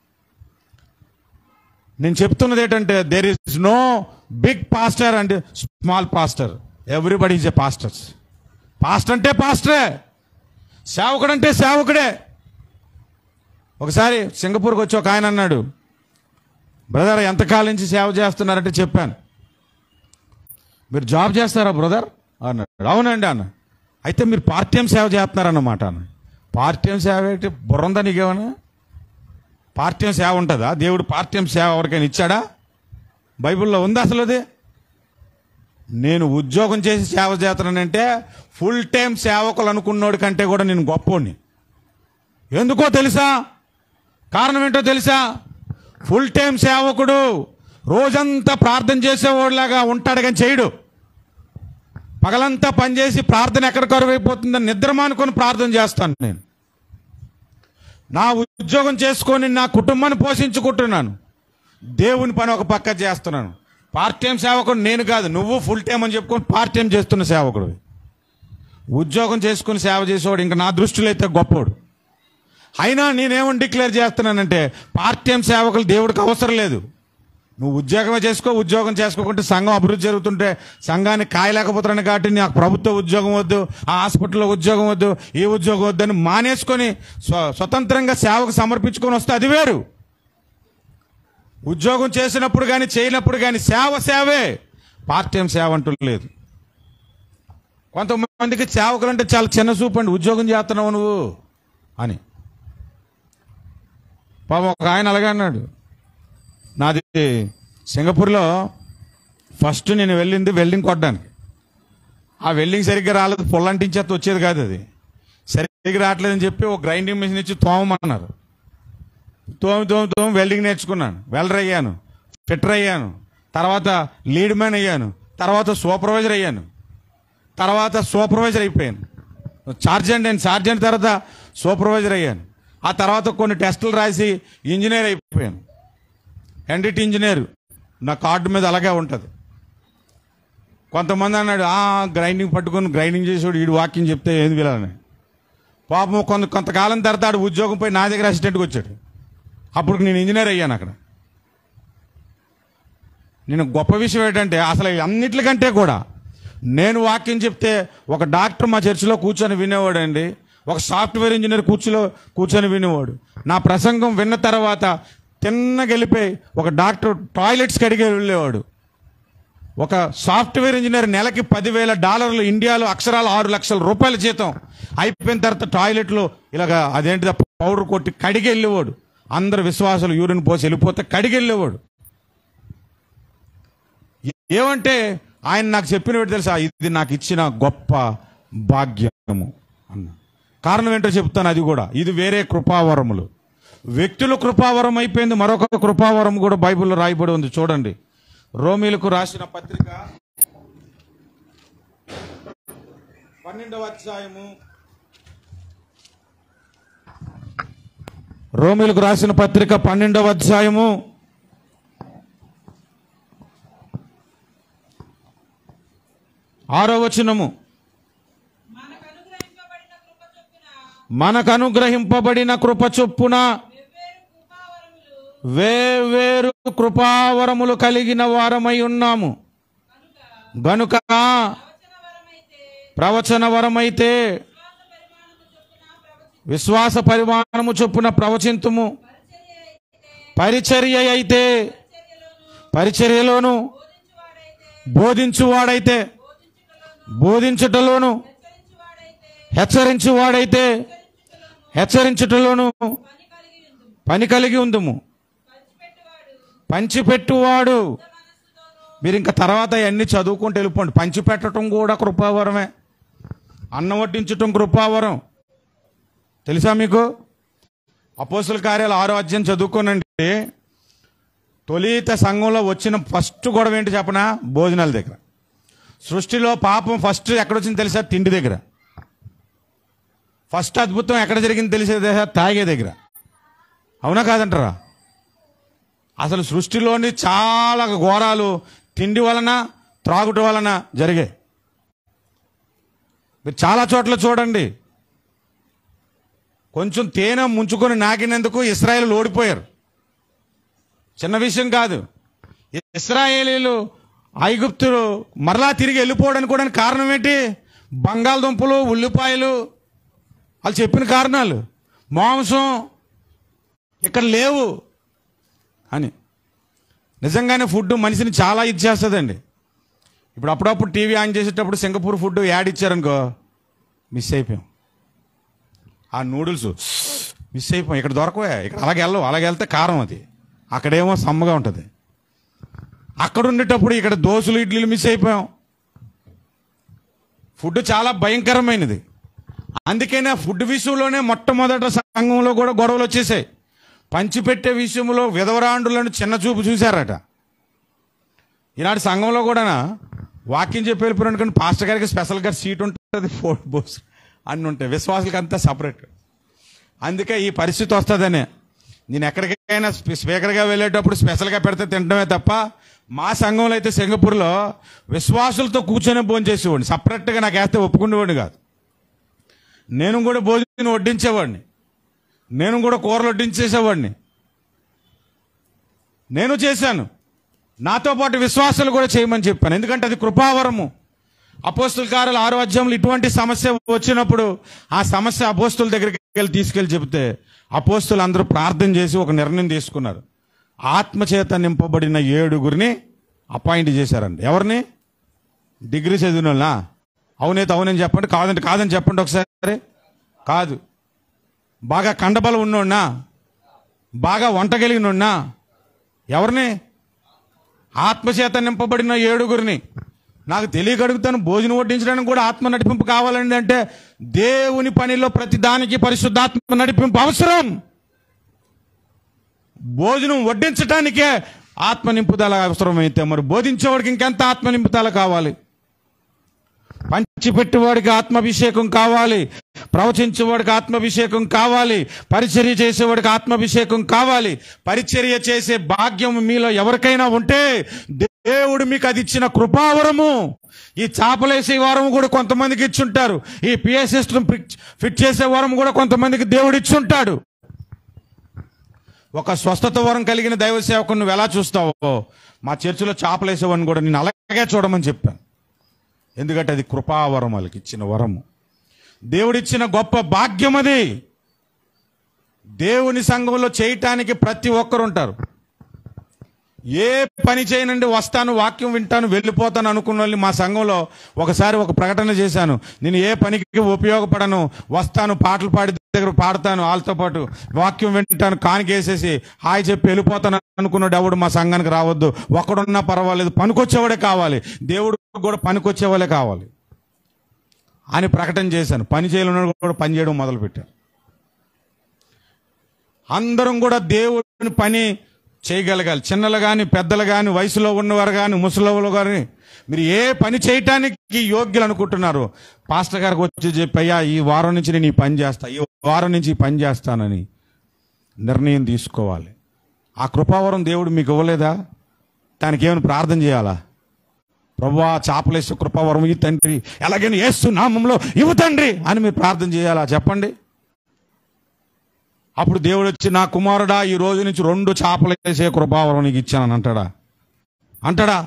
నేను చెప్తున్నది ఏంటంటే there is no big pastor and small pastor everybody is a pastors pastor అంటే పాస్టరే సేవకుడు అంటే సేవకుడే ఒకసారి సింగపూర్కి వచ్చి ఒక ఆయన అన్నాడు బ్రదర్ ఎంతకాలం నుంచి సేవ చేస్తున్నారంటే చెప్పాను మీరు జాబ్ చేస్తారా బ్రదర్ అన్నాడు అవునండి అన్న అయితే మీరు పార్ట్ టైం సేవ చేస్తున్నారన్నమాట అన్న పార్ట్ టైం సేవ ఏంటి బుర్రందా నీకేమన్నా పార్ట్ టైం సేవ ఉంటుందా దేవుడు పార్ట్ టైం సేవ ఎవరికైనా ఇచ్చాడా బైబిల్లో ఉందా అసలు అది నేను ఉద్యోగం చేసి సేవ చేస్తున్నానంటే ఫుల్ టైం సేవకులు అనుకున్నోడి కంటే కూడా నేను గొప్పోడిని ఎందుకో తెలుసా కారణం ఏంటో తెలుసా ఫుల్ టైం సేవకుడు రోజంతా ప్రార్థన చేసేవాడిలాగా ఉంటాడు కానీ చేయడు పగలంతా పనిచేసి ప్రార్థన ఎక్కడ కరువైపోతుందని నిద్ర మానుకొని ప్రార్థన చేస్తాను నేను నా ఉద్యోగం చేసుకొని నా కుటుంబాన్ని పోషించుకుంటున్నాను దేవుని పని ఒక పక్క చేస్తున్నాను పార్ట్ టైం సేవకుడు నేను కాదు నువ్వు ఫుల్ టైం అని చెప్పుకొని పార్ట్ టైం చేస్తున్న సేవకుడు ఉద్యోగం చేసుకుని సేవ చేసేవాడు ఇంకా నా దృష్టిలో అయితే గొప్పోడు అయినా నేనేమని డిక్లేర్ చేస్తున్నానంటే పార్ట్ టైం సేవకులు దేవుడికి అవసరం లేదు నువ్వు ఉద్యోగమే చేసుకో ఉద్యోగం చేసుకోకుంటే సంఘం అభివృద్ధి జరుగుతుంటే సంఘాన్ని కాయలేకపోతున్నాను కాబట్టి నాకు ప్రభుత్వ ఉద్యోగం వద్దు ఆ హాస్పిటల్లో ఉద్యోగం వద్దు ఈ ఉద్యోగం వద్దు అని మానేసుకొని స్వ- స్వతంత్రంగా సేవకు సమర్పించుకొని వస్తే అది వేరు ఉద్యోగం చేసినప్పుడు కానీ చేయనప్పుడు కానీ సేవ సేవే పార్ట్ టైం సేవ అంటూ లేదు కొంతమందికి సేవకులు అంటే చాలా చిన్న చూపు అండి ఉద్యోగం చేస్తున్నావు నువ్వు అని పాపం ఒక ఆయన అలాగే అన్నాడు నాది సింగపూర్లో ఫస్ట్ నేను వెళ్ళింది వెల్డింగ్ కొట్టడానికి ఆ వెల్డింగ్ సరిగ్గా రాలేదు పొల్లంటించేస్తే వచ్చేది కాదు అది సరిగ్గా రావట్లేదని చెప్పి ఒక గ్రైండింగ్ మిషన్ ఇచ్చి తోమమన్నారు తోమి తోమి తోమి వెల్డింగ్ నేర్చుకున్నాను వెల్డర్ అయ్యాను ఫిట్టర్ అయ్యాను తర్వాత లీడ్ మ్యాన్ అయ్యాను తర్వాత సూపర్వైజర్ అయ్యాను తర్వాత సూపర్వైజర్ అయిపోయాను చార్జెంట్ నేను చార్జెంట్ తర్వాత సూపర్వైజర్ అయ్యాను ఆ తర్వాత కొన్ని టెస్టులు రాసి ఇంజనీర్ అయిపోయాను ఎన్డిటి ఇంజనీర్ నా కార్డు మీద అలాగే ఉంటుంది కొంతమంది అన్నాడు ఆ గ్రైండింగ్ పట్టుకొని గ్రైండింగ్ చేసేవాడు వీడు వాకింగ్ చెప్తే ఏది వీలని పాపం కొంత కొంతకాలం తర్వాత ఆడు ఉద్యోగం పోయి నా దగ్గర అసిస్టెంట్కి వచ్చాడు అప్పుడు నేను ఇంజనీర్ అయ్యాను అక్కడ నేను గొప్ప విషయం ఏంటంటే అసలు అన్నిటికంటే కూడా నేను వాక్యం చెప్తే ఒక డాక్టర్ మా చర్చిలో కూర్చొని వినేవాడు అండి ఒక సాఫ్ట్వేర్ ఇంజనీర్ కూర్చులో కూర్చొని వినేవాడు నా ప్రసంగం విన్న తర్వాత తిన్నగెళ్ళిపోయి ఒక డాక్టర్ టాయిలెట్స్కి అడిగి వెళ్ళేవాడు ఒక సాఫ్ట్వేర్ ఇంజనీర్ నెలకి పదివేల డాలర్లు ఇండియాలో అక్షరాలు ఆరు లక్షల రూపాయల జీతం అయిపోయిన తర్వాత టాయిలెట్లో ఇలాగ అదేంటిది పౌడర్ కొట్టి కడిగి వెళ్ళేవాడు అందరు విశ్వాసాలు యూరిన్ పోసి వెళ్ళిపోతే కడిగి వెళ్ళేవాడు ఏమంటే ఆయన నాకు చెప్పిన తెలుసా ఇది నాకు ఇచ్చిన గొప్ప భాగ్యము అన్న కారణం ఏంటో చెప్తాను అది కూడా ఇది వేరే కృపావరములు వ్యక్తుల కృపావరం అయిపోయింది మరొక కృపావరం కూడా బైబిల్లో రాయబడి ఉంది చూడండి రోమిలకు రాసిన పత్రిక పన్నెండవ అధ్యాయము రోమిలకు రాసిన పత్రిక పన్నెండవ అధ్యాయము ఆరో వచనము మనకు అనుగ్రహింపబడిన కృప చొప్పున మనకు అనుగ్రహింపబడిన కృప చొప్పున వెవ్వేరు కృపావరములు వేవేరు కృపావరములు కలిగిన వారమై ఉన్నాము కనుక గనుక ప్రవచన వరమైతే ప్రవచన వరమైతే విశ్వాస పరిమాణము చొప్పున ప్రవచించు విశ్వాస పరిమాణము చొప్పున ప్రవచింతుము పరిచర్య అయితే పరిచర్య అయితే పరిచర్యలోను పరిచర్యలోను బోధించువాడైతే బోధించువాడైతే బోధించుటలోను హెచ్చరించువాడైతే హెచ్చరించువాడైతే హెచ్చరించుటలోను పని కలిగి ఉందుము పని కలిగి ఉందుము పంచిపెట్టువాడు పంచిపెట్టువాడు మనస్సుతోనూ మీరు ఇంకా తర్వాత అవన్నీ చదువుకుంటూ వెళ్ళిపోండి పంచిపెట్టడం కూడా కృపావరమే అన్నం వడ్డించటం కృపావరం తెలుసా మీకు అపోసుల కార్యాలు ఆరో అధ్యాయం చదువుకోనండి తొలిత సంఘంలో వచ్చిన ఫస్ట్ గొడవ ఏంటి చెప్పనా భోజనాల దగ్గర సృష్టిలో పాపం ఫస్ట్ ఎక్కడొచ్చింది తెలుసా తిండి దగ్గర ఫస్ట్ అద్భుతం ఎక్కడ జరిగింది తెలిసే తెలుసా తాగే దగ్గర అవునా కాదంటారా అసలు సృష్టిలోని చాలా ఘోరాలు తిండి వలన త్రాగుట వలన జరిగాయి మీరు చాలా చోట్ల చూడండి కొంచెం తేనె ముంచుకొని నాకినందుకు ఇస్రాయేల్ ఓడిపోయారు చిన్న విషయం కాదు ఇస్రాయేలీలు ఐగుప్తులు మరలా తిరిగి వెళ్ళిపోవడానికి కూడా కారణం ఏంటి బంగాళదుంపలు ఉల్లిపాయలు వాళ్ళు చెప్పిన కారణాలు మాంసం ఇక్కడ లేవు అని నిజంగానే ఫుడ్ మనిషిని చాలా ఇచ్చేస్తుందండి ఇప్పుడు అప్పుడప్పుడు టీవీ ఆన్ చేసేటప్పుడు సింగపూర్ ఫుడ్ యాడ్ ఇచ్చారనుకో మిస్ అయిపోయాం ఆ నూడిల్స్ మిస్ అయిపోయాం ఇక్కడ దొరకవే ఇక్కడ అలాగే వెళ్ళవు అలాగే వెళ్తే కారం అది అక్కడేమో సమ్మగా ఉంటుంది అక్కడ ఉండేటప్పుడు ఇక్కడ దోశలు ఇడ్లీలు మిస్ అయిపోయాం ఫుడ్ చాలా భయంకరమైనది అందుకనే ఫుడ్ విషయంలోనే మొట్టమొదట సంఘంలో కూడా గొడవలు వచ్చేసాయి పంచిపెట్టే విషయంలో విధవరాండులను చిన్న చూపు చూశారట ఈనాటి సంఘంలో కూడా వాక్యం చెప్పి వెళ్ళిపోయిన కానీ పాస్టర్ గారికి స్పెషల్గా సీట్ ఉంటుంది ఫోర్ బోస్ అన్ని ఉంటాయి విశ్వాసులకి అంతా సపరేట్ అందుకే ఈ పరిస్థితి వస్తుందనే నేను ఎక్కడికైనా స్పీ- స్పీకర్గా వెళ్ళేటప్పుడు స్పెషల్గా పెడితే తినడమే తప్ప మా సంఘంలో అయితే సింగపూర్లో విశ్వాసులతో కూర్చొని భోజనం చేసేవాడిని సపరేట్గా నాకు వేస్తే ఒప్పుకునేవాడిని కాదు నేను కూడా భోజనం వడ్డించేవాడిని నేను కూడా కూరలు వడ్డించేసేవాడిని నేను చేశాను నాతో పాటు విశ్వాసాలు కూడా చేయమని చెప్పాను ఎందుకంటే అది కృపావరము అపోస్తుల కార్యాలు ఆరో అధ్యాయంలో ఇటువంటి సమస్య వచ్చినప్పుడు ఆ సమస్య అపోస్తుల దగ్గరికి వెళ్ళి తీసుకెళ్ళి చెబితే అపోస్తులు అందరూ ప్రార్థన చేసి ఒక నిర్ణయం తీసుకున్నారు ఆత్మచేత నింపబడిన ఏడుగురిని అపాయింట్ చేశారండి ఎవరిని డిగ్రీ చదివిన వాళ్ళా అవునైతే అవునని చెప్పండి కాదంటే కాదని చెప్పండి ఒకసారి కాదు బాగా కండబలం ఉన్నోడినా బాగా వంట కలిగినోడినా ఎవరిని ఆత్మచేత నింపబడిన ఏడుగురిని నాకు తెలియక అడుగుతాను భోజనం వడ్డించడానికి కూడా ఆత్మ నడిపింపు కావాలండి అంటే దేవుని పనిలో ప్రతి దానికి పరిశుద్ధాత్మ నడిపింపు అవసరం భోజనం వడ్డించడానికే ఆత్మ నింపుదల అవసరమైతే మరి బోధించేవాడికి ఇంకెంత ఆత్మ నింపుదల కావాలి పంచిపెట్టేవాడికి ఆత్మాభిషేకం కావాలి ప్రవచించేవాడికి ఆత్మాభిషేకం కావాలి పరిచర్య చేసేవాడికి ఆత్మాభిషేకం కావాలి పరిచర్య చేసే భాగ్యం మీలో ఎవరికైనా ఉంటే దేవుడు మీకు అది ఇచ్చిన కృపావరము ఈ చాపలేసే వారం కూడా కొంతమందికి ఇచ్చుంటారు ఈ పిఏ సిస్టమ్ ఫిట్ చేసే వరం కూడా కొంతమందికి దేవుడు ఇచ్చుంటాడు ఒక స్వస్థత వరం కలిగిన దైవ సేవకుని నువ్వు ఎలా చూస్తావో మా చర్చిలో చాపలేసేవాడిని కూడా నేను అలాగే చూడమని చెప్పాను ఎందుకంటే అది కృపావరం వాళ్ళకి ఇచ్చిన వరము దేవుడిచ్చిన గొప్ప భాగ్యం అది దేవుని సంఘంలో చేయటానికి ప్రతి ఒక్కరు ఉంటారు ఏ పని చేయనండి వస్తాను వాక్యం వింటాను వెళ్ళిపోతాను అనుకున్న వాళ్ళు మా సంఘంలో ఒకసారి ఒక ప్రకటన చేశాను నేను ఏ పనికి ఉపయోగపడను వస్తాను పాటలు పాడి దగ్గర పాడతాను వాళ్ళతో పాటు వాక్యం వింటాను కానికేసేసి హాయ్ చెప్పి వెళ్ళిపోతాను అనుకున్నాడు ఎవడు మా సంఘానికి రావద్దు ఒక్కడున్నా పర్వాలేదు పనికొచ్చేవాడే కావాలి దేవుడు కూడా పనికొచ్చేవాళ్ళే కావాలి అని ప్రకటన చేశాను పని చేయలేని కూడా పని చేయడం మొదలుపెట్టాను అందరం కూడా దేవుని పని చేయగలగాలి చిన్నలు కానీ పెద్దలు కానీ వయసులో ఉన్నవారు కానీ ముసలివాళ్ళు కానీ మీరు ఏ పని చేయటానికి యోగ్యులు అనుకుంటున్నారు పాస్టర్ గారికి వచ్చి చెప్పయ్యా ఈ వారం నుంచి నేను ఈ పని చేస్తా ఈ వారం నుంచి ఈ పని చేస్తానని నిర్ణయం తీసుకోవాలి ఆ కృపావరం దేవుడు మీకు ఇవ్వలేదా దానికి ఏమైనా ప్రార్థన చేయాలా ప్రభువా చాపలేసు కృపావరం ఈ తండ్రి ఎలాగైనా ఏసు నామంలో ఇవ్వు తండ్రి అని మీరు ప్రార్థన చేయాలా చెప్పండి అప్పుడు దేవుడు వచ్చి నా కుమారుడా ఈ రోజు నుంచి రెండు చేపలు వేసే కృపావరం నీకు ఇచ్చానని అంటాడా అంటాడా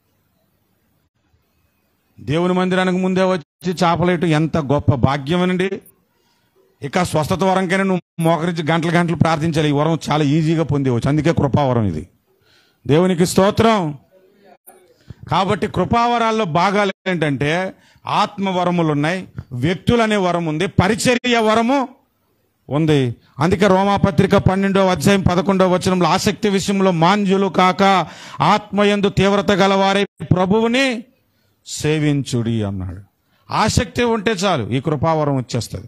దేవుని మందిరానికి ముందే వచ్చి చేపలేయటం ఎంత గొప్ప భాగ్యమనండి ఇక స్వస్థత వరంకైనా నువ్వు మోకరించి గంటలు గంటలు ప్రార్థించాలి ఈ వరం చాలా ఈజీగా పొందేవచ్చు అందుకే కృపావరం ఇది దేవునికి స్తోత్రం కాబట్టి కృపావరాల్లో భాగాలు ఏంటంటే ఆత్మవరములు ఉన్నాయి వ్యక్తులు అనే వరం ఉంది పరిచర్య వరము ఉంది అందుకే రోమాపత్రిక పన్నెండో అధ్యాయం పదకొండో వచనంలో ఆసక్తి విషయంలో మాంజులు కాక ఆత్మయందు తీవ్రత గలవారే ప్రభువుని సేవించుడి అన్నాడు ఆసక్తి ఉంటే చాలు ఈ కృపావరం వచ్చేస్తుంది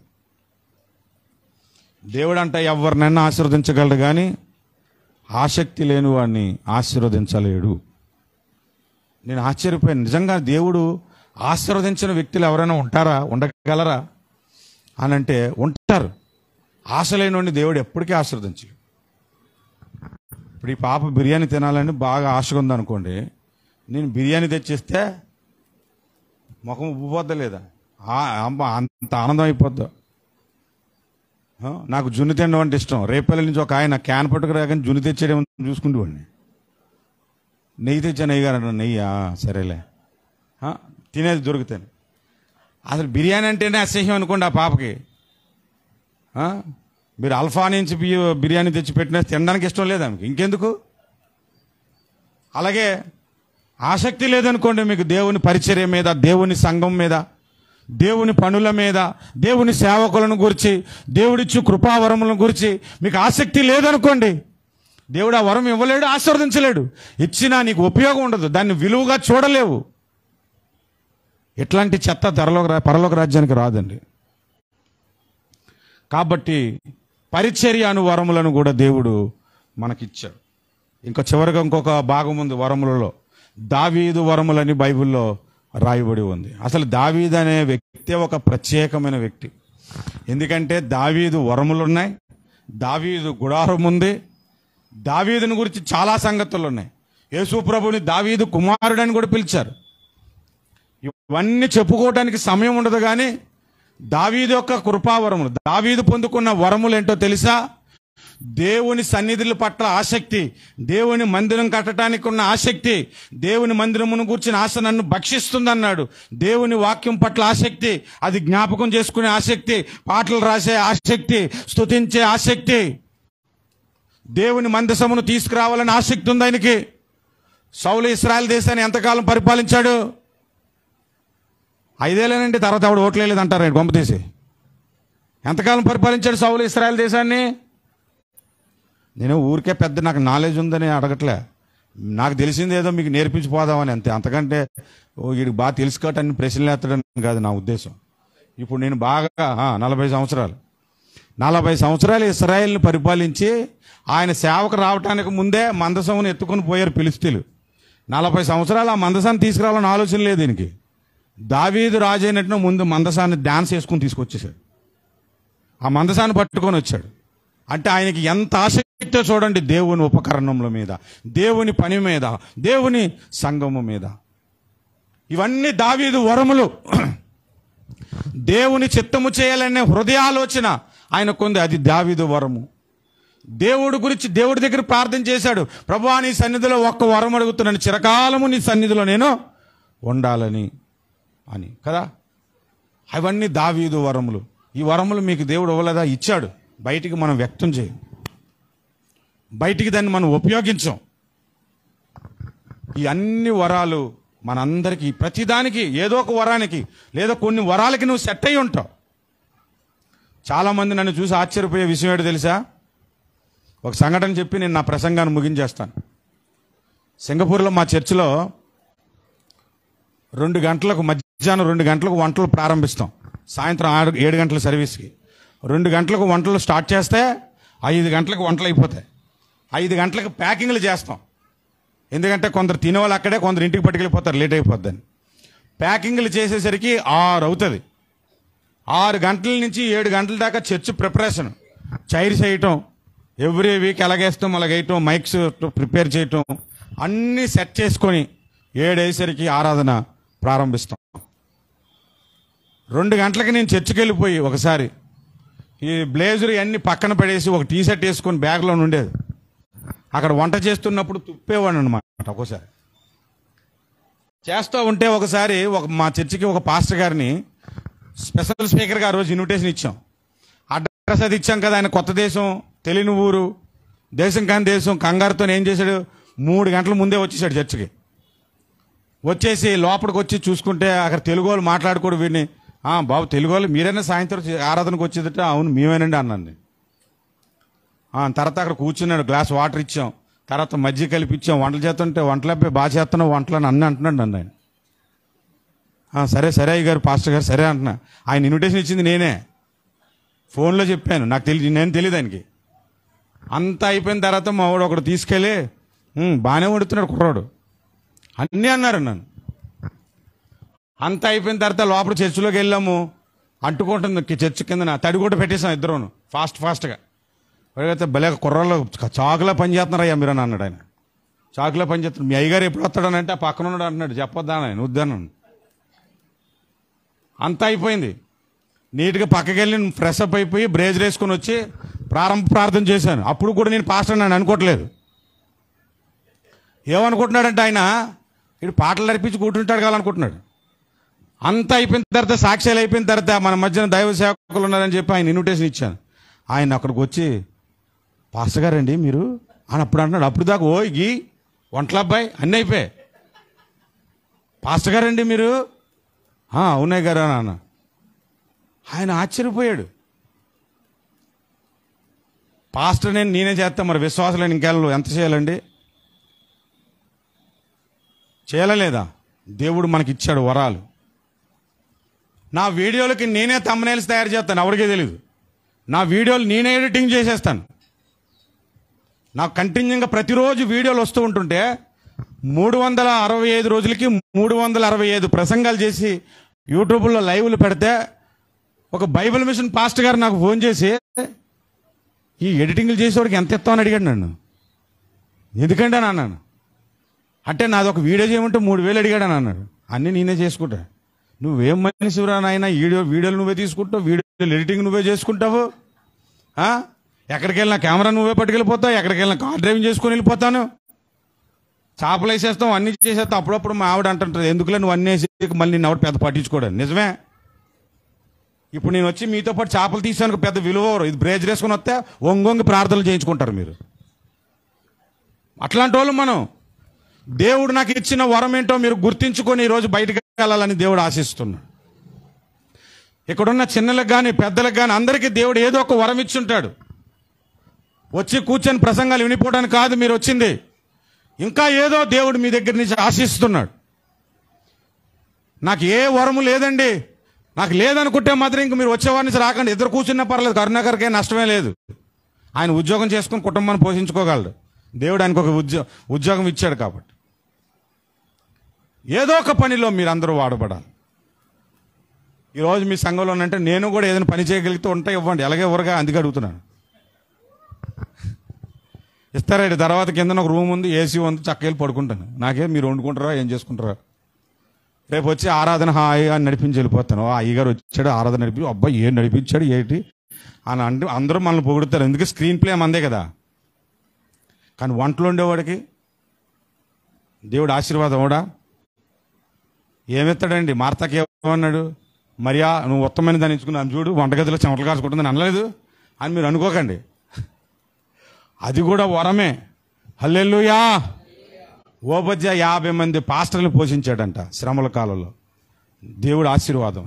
దేవుడు అంట ఎవరినైనా ఆశీర్వదించగలడు కానీ ఆసక్తి లేని వాడిని ఆశీర్వదించలేడు నేను ఆశ్చర్యపోయాను నిజంగా దేవుడు ఆశీర్వదించిన వ్యక్తులు ఎవరైనా ఉంటారా ఉండగలరా అని అంటే ఉంటారు ఆశ లేనివాడిని దేవుడు ఎప్పటికీ ఆశీర్వదించడు ఇప్పుడు ఈ పాప బిర్యానీ తినాలని బాగా ఆశగా ఉందనుకోండి నేను బిర్యానీ తెచ్చిస్తే ముఖం ఉబ్బిపోద్దా లేదా ఆ, అమ్మ అంత ఆనందం అయిపోద్దా ఆ, నాకు జున్ను తినడం అంటే ఇష్టం రేపల్లి నుంచి ఒక ఆయన క్యాన్ పట్టుకురాగానే జున్ను తెచ్చేయడం చూసుకుంటేవాడిని నెయ్యి తెచ్చా నెయ్యి గారు నెయ్యి ఆ, సరేలే ఆ, తినేది దొరుకుతాను అసలు బిర్యానీ అంటేనే అసహ్యం అనుకోండి ఆ పాపకి ఆ? మీరు అల్ఫా నుంచి బి- బిర్యానీ తెచ్చి పెట్టిన తినడానికి ఇష్టం లేదు ఆమెకి ఇంకెందుకు అలాగే ఆసక్తి లేదనుకోండి మీకు దేవుని పరిచర్య మీద దేవుని సంఘం మీద దేవుని పనుల మీద దేవుని సేవకులను గురించి దేవుడిచ్చు కృపావరములను గురించి మీకు ఆసక్తి లేదనుకోండి దేవుడు ఆ వరం ఇవ్వలేడు ఆశీర్వదించలేడు ఇచ్చినా నీకు ఉపయోగం ఉండదు దాన్ని విలువగా చూడలేవు ఇట్లాంటి చెత్త ధరలోకి రా పరలోక రాజ్యానికి రాదండి కాబట్టి పరిచర్య అను వరములను కూడా దేవుడు మనకిచ్చాడు ఇంకా చివరిగా ఇంకొక భాగం ఉంది వరములలో దావీదు వరములని బైబిల్లో రాయబడి ఉంది అసలు దావీదు అనే వ్యక్తి ఒక ప్రత్యేకమైన వ్యక్తి ఎందుకంటే దావీదు వరములు ఉన్నాయి దావీదు గుడారం ఉంది దావీదుని గురించి చాలా సంగతులు ఉన్నాయి యేసు ప్రభుని దావీదు కుమారుడని కూడా పిలిచారు ఇవన్నీ చెప్పుకోవడానికి సమయం ఉండదు కానీ దావీదు యొక్క కృపావరములు దావీదు పొందుకున్న వరములు ఏంటో తెలుసా దేవుని సన్నిధుల పట్ల ఆసక్తి దేవుని మందిరం కట్టడానికి ఉన్న ఆసక్తి దేవుని మందిరమును కూర్చిన ఆశ నన్ను భక్షిస్తుందన్నాడు దేవుని వాక్యం పట్ల ఆసక్తి అది జ్ఞాపకం చేసుకునే ఆసక్తి పాటలు రాసే ఆసక్తి స్తుతించే ఆసక్తి దేవుని మందసమును తీసుకురావాలని ఆసక్తి ఉంది ఆయనకి సౌలు ఇస్రాయల్ దేశాన్ని ఎంతకాలం పరిపాలించాడు ఐదేళ్ళేనండి తర్వాత ఆవిడ ఓట్లేదు అంటారు గొంప తీసి ఎంతకాలం పరిపాలించాడు సౌలు ఇస్రాయల్ దేశాన్ని నేను ఊరికే పెద్ద నాకు నాలెడ్జ్ ఉందని అడగట్లే నాకు తెలిసింది ఏదో మీకు నేర్పించిపోదామని అంతే అంతకంటే ఓ వీడికి బాగా తెలుసు కాబట్టి అన్ని ప్రశ్నలు ఎత్తడం కాదు నా ఉద్దేశం ఇప్పుడు నేను బాగా ఆ, నలభై సంవత్సరాలు నలభై సంవత్సరాలు ఇస్రాయేల్ని పరిపాలించి ఆయన సేవకు రావటానికి ముందే మందసమును ఎత్తుకొని పోయారు పిలిస్తీలు నలభై సంవత్సరాలు ఆ మందసాన్ని తీసుకురావాలని ఆలోచన లేదు దీనికి దావీదు రాజు అయినట్టు ముందు మందసాన్ని డాన్స్ వేసుకుని తీసుకొచ్చేసాడు ఆ మందసాన్ని పట్టుకొని వచ్చాడు అంటే ఆయనకి ఎంత ఆసక్తితో చూడండి దేవుని ఉపకరణముల మీద దేవుని పని మీద దేవుని సంఘము మీద ఇవన్నీ దావీదు వరములు దేవుని చిత్తము చేయాలనే హృదయాలోచన ఆయన కొంది అది దావీదు వరము దేవుడు గురించి దేవుడి దగ్గర ప్రార్థన చేశాడు ప్రభా నీ సన్నిధిలో ఒక్క వరం అడుగుతున్నాను చిరకాలము నీ సన్నిధిలో నేను ఉండాలని అని కదా అవన్నీ దావీదు వరములు ఈ వరములు మీకు దేవుడు ఇవ్వలేదా ఇచ్చాడు బయటికి మనం వ్యక్తం చేయం బయటికి దాన్ని మనం ఉపయోగించాం ఈ అన్ని వరాలు మనందరికీ ప్రతిదానికి ఏదో ఒక వరానికి లేదా కొన్ని వరాలకి నువ్వు సెట్ అయి ఉంటావు చాలామంది నన్ను చూసి ఆశ్చర్యపోయే విషయం ఏంటో తెలుసా ఒక సంఘటన చెప్పి నేను నా ప్రసంగాన్ని ముగించేస్తాను సింగపూర్లో మా చర్చిలో రెండు గంటలకు మధ్యాహ్నం రెండు గంటలకు వంటలు ప్రారంభిస్తాం సాయంత్రం ఆరు ఏడు గంటల సర్వీస్కి రెండు గంటలకు వంటలు స్టార్ట్ చేస్తే ఐదు గంటలకు వంటలు అయిపోతాయి ఐదు గంటలకు ప్యాకింగ్లు చేస్తాం ఎందుకంటే కొందరు తినేవాళ్ళు అక్కడే కొందరు ఇంటికి పట్టుకెళ్ళిపోతారు లేట్ అయిపోద్దని ప్యాకింగ్లు చేసేసరికి ఆరు అవుతుంది ఆరు గంటల నుంచి ఏడు గంటల దాకా చర్చ్ ప్రిపరేషన్ చైర్స్ వేయటం ఎవ్రీ వీక్ ఎలాగేస్తాం అలాగేయటం మైక్స్ ప్రిపేర్ చేయటం అన్నీ సెట్ చేసుకొని ఏడేసరికి ఆరాధన ప్రారంభిస్తాం రెండు గంటలకి నేను చర్చికి వెళ్ళిపోయి ఒకసారి ఈ బ్లేజర్ అన్ని పక్కన పడేసి ఒక టీ షర్ట్ వేసుకొని బ్యాగ్లో ఉండేది అక్కడ వంట చేస్తున్నప్పుడు తుప్పేవాడు అనమాట ఒక్కోసారి చేస్తూ ఉంటే ఒకసారి ఒక మా చర్చికి ఒక పాస్టర్ గారిని స్పెషల్ స్పీకర్గా ఆ రోజు ఇన్విటేషన్ ఇచ్చాం అడ్రస్ అది ఇచ్చాం కదా ఆయన కొత్త దేశం తెలియని ఊరు దేశం కాని దేశం కంగారుతో ఏం చేశాడు మూడు గంటల ముందే వచ్చేసాడు చర్చికి వచ్చేసి లోపలికి వచ్చి చూసుకుంటే అక్కడ తెలుగు వాళ్ళు మాట్లాడుకోడు వీడిని "ఆ, బాబు తెలుగు వాళ్ళు మీరైనా సాయంత్రం చే- ఆరాధనకు వచ్చేదట అవును మేమేనండి అన్నాను నేను. ఆ, తర్వాత అక్కడ కూర్చున్నాడు గ్లాస్ వాటర్ ఇచ్చాం తర్వాత మజ్జిగ కలిపిచ్చాం వంటలు చేస్తుంటే వంటలు అబ్బాయి బాగా చేస్తున్నావు వంటలు అని అన్నీ అంటున్నాడు నన్ను ఆయన "ఆ, సరే సరే అయ్య గారు పాస్టర్ గారు సరే అంటున్నా ఆయన ఇన్విటేషన్ ఇచ్చింది నేనే ఫోన్లో చెప్పాను నాకు తెలియదు నేను తెలియదు ఆయనకి అంతా అయిపోయిన తర్వాత మా వాడు ఒకడు తీసుకెళ్ళి "ఉమ్, బాగానే వండుతున్నాడు కుర్రాడు అన్నీ అన్నారు నన్ను అంతా అయిపోయిన తర్వాత లోపల చర్చిలోకి వెళ్ళాము అంటుకుంటుంది కి- చర్చి కింద తడి కూడా పెట్టేసాం ఇద్దరును ఫాస్ట్ ఫాస్ట్గా అడిగితే భలే కుర్రాళ్ళు చాకులా పని చేస్తున్నారయ్యా మీరు అని అన్నాడు ఆయన చాకులా పని చేస్తున్నాడు మీ అయ్యగారు ఎప్పుడు వస్తాడనంటే ఆ పక్కన ఉన్నాడు అంటున్నాడు చెప్పొద్దా ఆయన వద్దాను అంతా అయిపోయింది నీట్గా పక్కకి వెళ్ళి ఫ్రెష్ అప్ అయిపోయి బ్రేజ్ వేసుకొని వచ్చి ప్రారంభ ప్రార్థన చేశాను అప్పుడు కూడా నేను పాస్టర్ నన్ను అనుకోవట్లేదు ఏమనుకుంటున్నాడంటే ఆయన ఇటు పాటలు నడిపించి కూర్చుంటాడు కావాలనుకుంటున్నాడు అంతా అయిపోయిన తర్వాత సాక్ష్యాలు అయిపోయిన తర్వాత మన మధ్యన దైవ సేవకులు ఉన్నారని చెప్పి ఆయన ఇన్విటేషన్ ఇచ్చాను ఆయన అక్కడికి వచ్చి పాస్టర్ గారండి మీరు అని అప్పుడు అంటున్నాడు అప్పుడు దాకా ఓ గీ వంటల అబ్బాయి అన్నీ అయిపోయాయి పాస్టర్ గారండి మీరు "ఆ, అవునాయి గారు అని అన్న ఆయన ఆశ్చర్యపోయాడు పాస్టర్ నేను నేనే చేస్తా మరి విశ్వాసాలు ఇంకెళ్ళు ఎంత చేయాలండి చేయలేదా దేవుడు మనకి ఇచ్చాడు వరాలు నా వీడియోలకి నేనే తమ్మనేల్స్ తయారు చేస్తాను ఎవరికే తెలియదు నా వీడియోలు నేనే ఎడిటింగ్ చేసేస్తాను నాకు కంటిన్యూగా ప్రతిరోజు వీడియోలు వస్తూ ఉంటుంటే మూడు వందల అరవై ఐదు రోజులకి మూడు వందల అరవై ఐదు ప్రసంగాలు చేసి యూట్యూబ్లో లైవ్లు పెడితే ఒక బైబిల్ మిషన్ పాస్ట్ గారు నాకు ఫోన్ చేసి ఈ ఎడిటింగ్లు చేసేవాడికి ఎంత ఇస్తామని అడిగాడు నన్ను ఎందుకంటే అని అన్నాను అంటే నాది ఒక వీడియో చేయమంటే మూడు వేలు అడిగాడు అని అన్నాడు అన్నీ నేనే చేసుకుంటా నువ్వేం మనిషిరా నాయన వీడియో వీడియోలు నువ్వే తీసుకుంటావు వీడియోలు ఎడిటింగ్ నువ్వే చేసుకుంటావు ఆ? ఎక్కడికి వెళ్ళినా కెమెరా నువ్వే పట్టుకెళ్ళిపోతావు ఎక్కడికి వెళ్ళినా కార్ డ్రైవింగ్ చేసుకొని వెళ్ళిపోతాను చేపలు వేసేస్తాం అన్ని చేసేస్తాం అప్పుడప్పుడు మా ఆవిడ అంటుంటుంది ఎందుకులే నువ్వు అన్నీ వేసి మళ్ళీ నిన్ను ఆవిడ పెద్ద పట్టించుకోవడం నిజమే ఇప్పుడు నేను వచ్చి మీతో పాటు చేపలు తీసాను పెద్ద విలువ ఇవ్వరు. ఇది బ్రేజ్ వేసుకొని వస్తే ఒంగొంగి ప్రార్థనలు చేయించుకుంటారు మీరు అట్లాంటి వాళ్ళు మనం దేవుడు నాకు ఇచ్చిన వరం ఏంటో మీరు గుర్తించుకొని ఈరోజు బయటకు వెళ్ళాలని దేవుడు ఆశిస్తున్నాడు ఇక్కడున్న చిన్నలకు కానీ పెద్దలకు కానీ అందరికీ దేవుడు ఏదో ఒక వరం ఇచ్చుంటాడు వచ్చి కూర్చొని ప్రసంగాలు వినిపోవడానికి కాదు మీరు వచ్చింది ఇంకా ఏదో దేవుడు మీ దగ్గర నుంచి ఆశిస్తున్నాడు నాకు ఏ వరము లేదండి నాకు లేదనుకుంటే మాత్రం ఇంక మీరు వచ్చేవారి నుంచి రాకండి ఇద్దరు కూర్చున్నా పర్లేదు కరుణాకర్కే నష్టమే లేదు ఆయన ఉద్యోగం చేసుకుని కుటుంబాన్ని పోషించుకోగలడు దేవుడు ఆయనకు ఒక ఉద్యో ఉద్యోగం ఇచ్చాడు కాబట్టి ఏదో ఒక పనిలో మీరందరూ వాడబడాలి ఈరోజు మీ సంఘంలో అంటే నేను కూడా ఏదైనా పని చేయగలిగితే ఉంటే ఇవ్వండి ఎలాగే ఎవరుగా అందుకే అడుగుతున్నాను ఇస్తారండి తర్వాత కింద ఒక రూమ్ ఉంది ఏసీ ఉంది చక్క వెళ్ళి పడుకుంటాను నాకేం మీరు వండుకుంటారా ఏం చేసుకుంటారా రేపు వచ్చి ఆరాధన హాయిగా నడిపించి వెళ్ళిపోతాను ఆ అయ్యగారు వచ్చాడు ఆరాధన నడిపి అబ్బాయి ఏం నడిపించాడు ఏంటి అని అంటే అందరూ మనల్ని పొగుడుతారు ఎందుకు స్క్రీన్ ప్లే మందే కదా కానీ వంటలు ఉండేవాడికి దేవుడు ఆశీర్వాదం అవడా ఏమెత్తాడండి మార్తకి ఏమన్నాడు మరియా నువ్వు ఉత్తమైన దాన్ని ఇచ్చుకున్నాను చూడు వంటగదిలో చెమటలు కాసుకుంటుందని అనలేదు అని మీరు అనుకోకండి అది కూడా వరమే హల్లెలూయా ఓబద్య యాభై మంది పాస్టర్లు పోషించాడంట శ్రమల కాలంలో దేవుడు ఆశీర్వాదం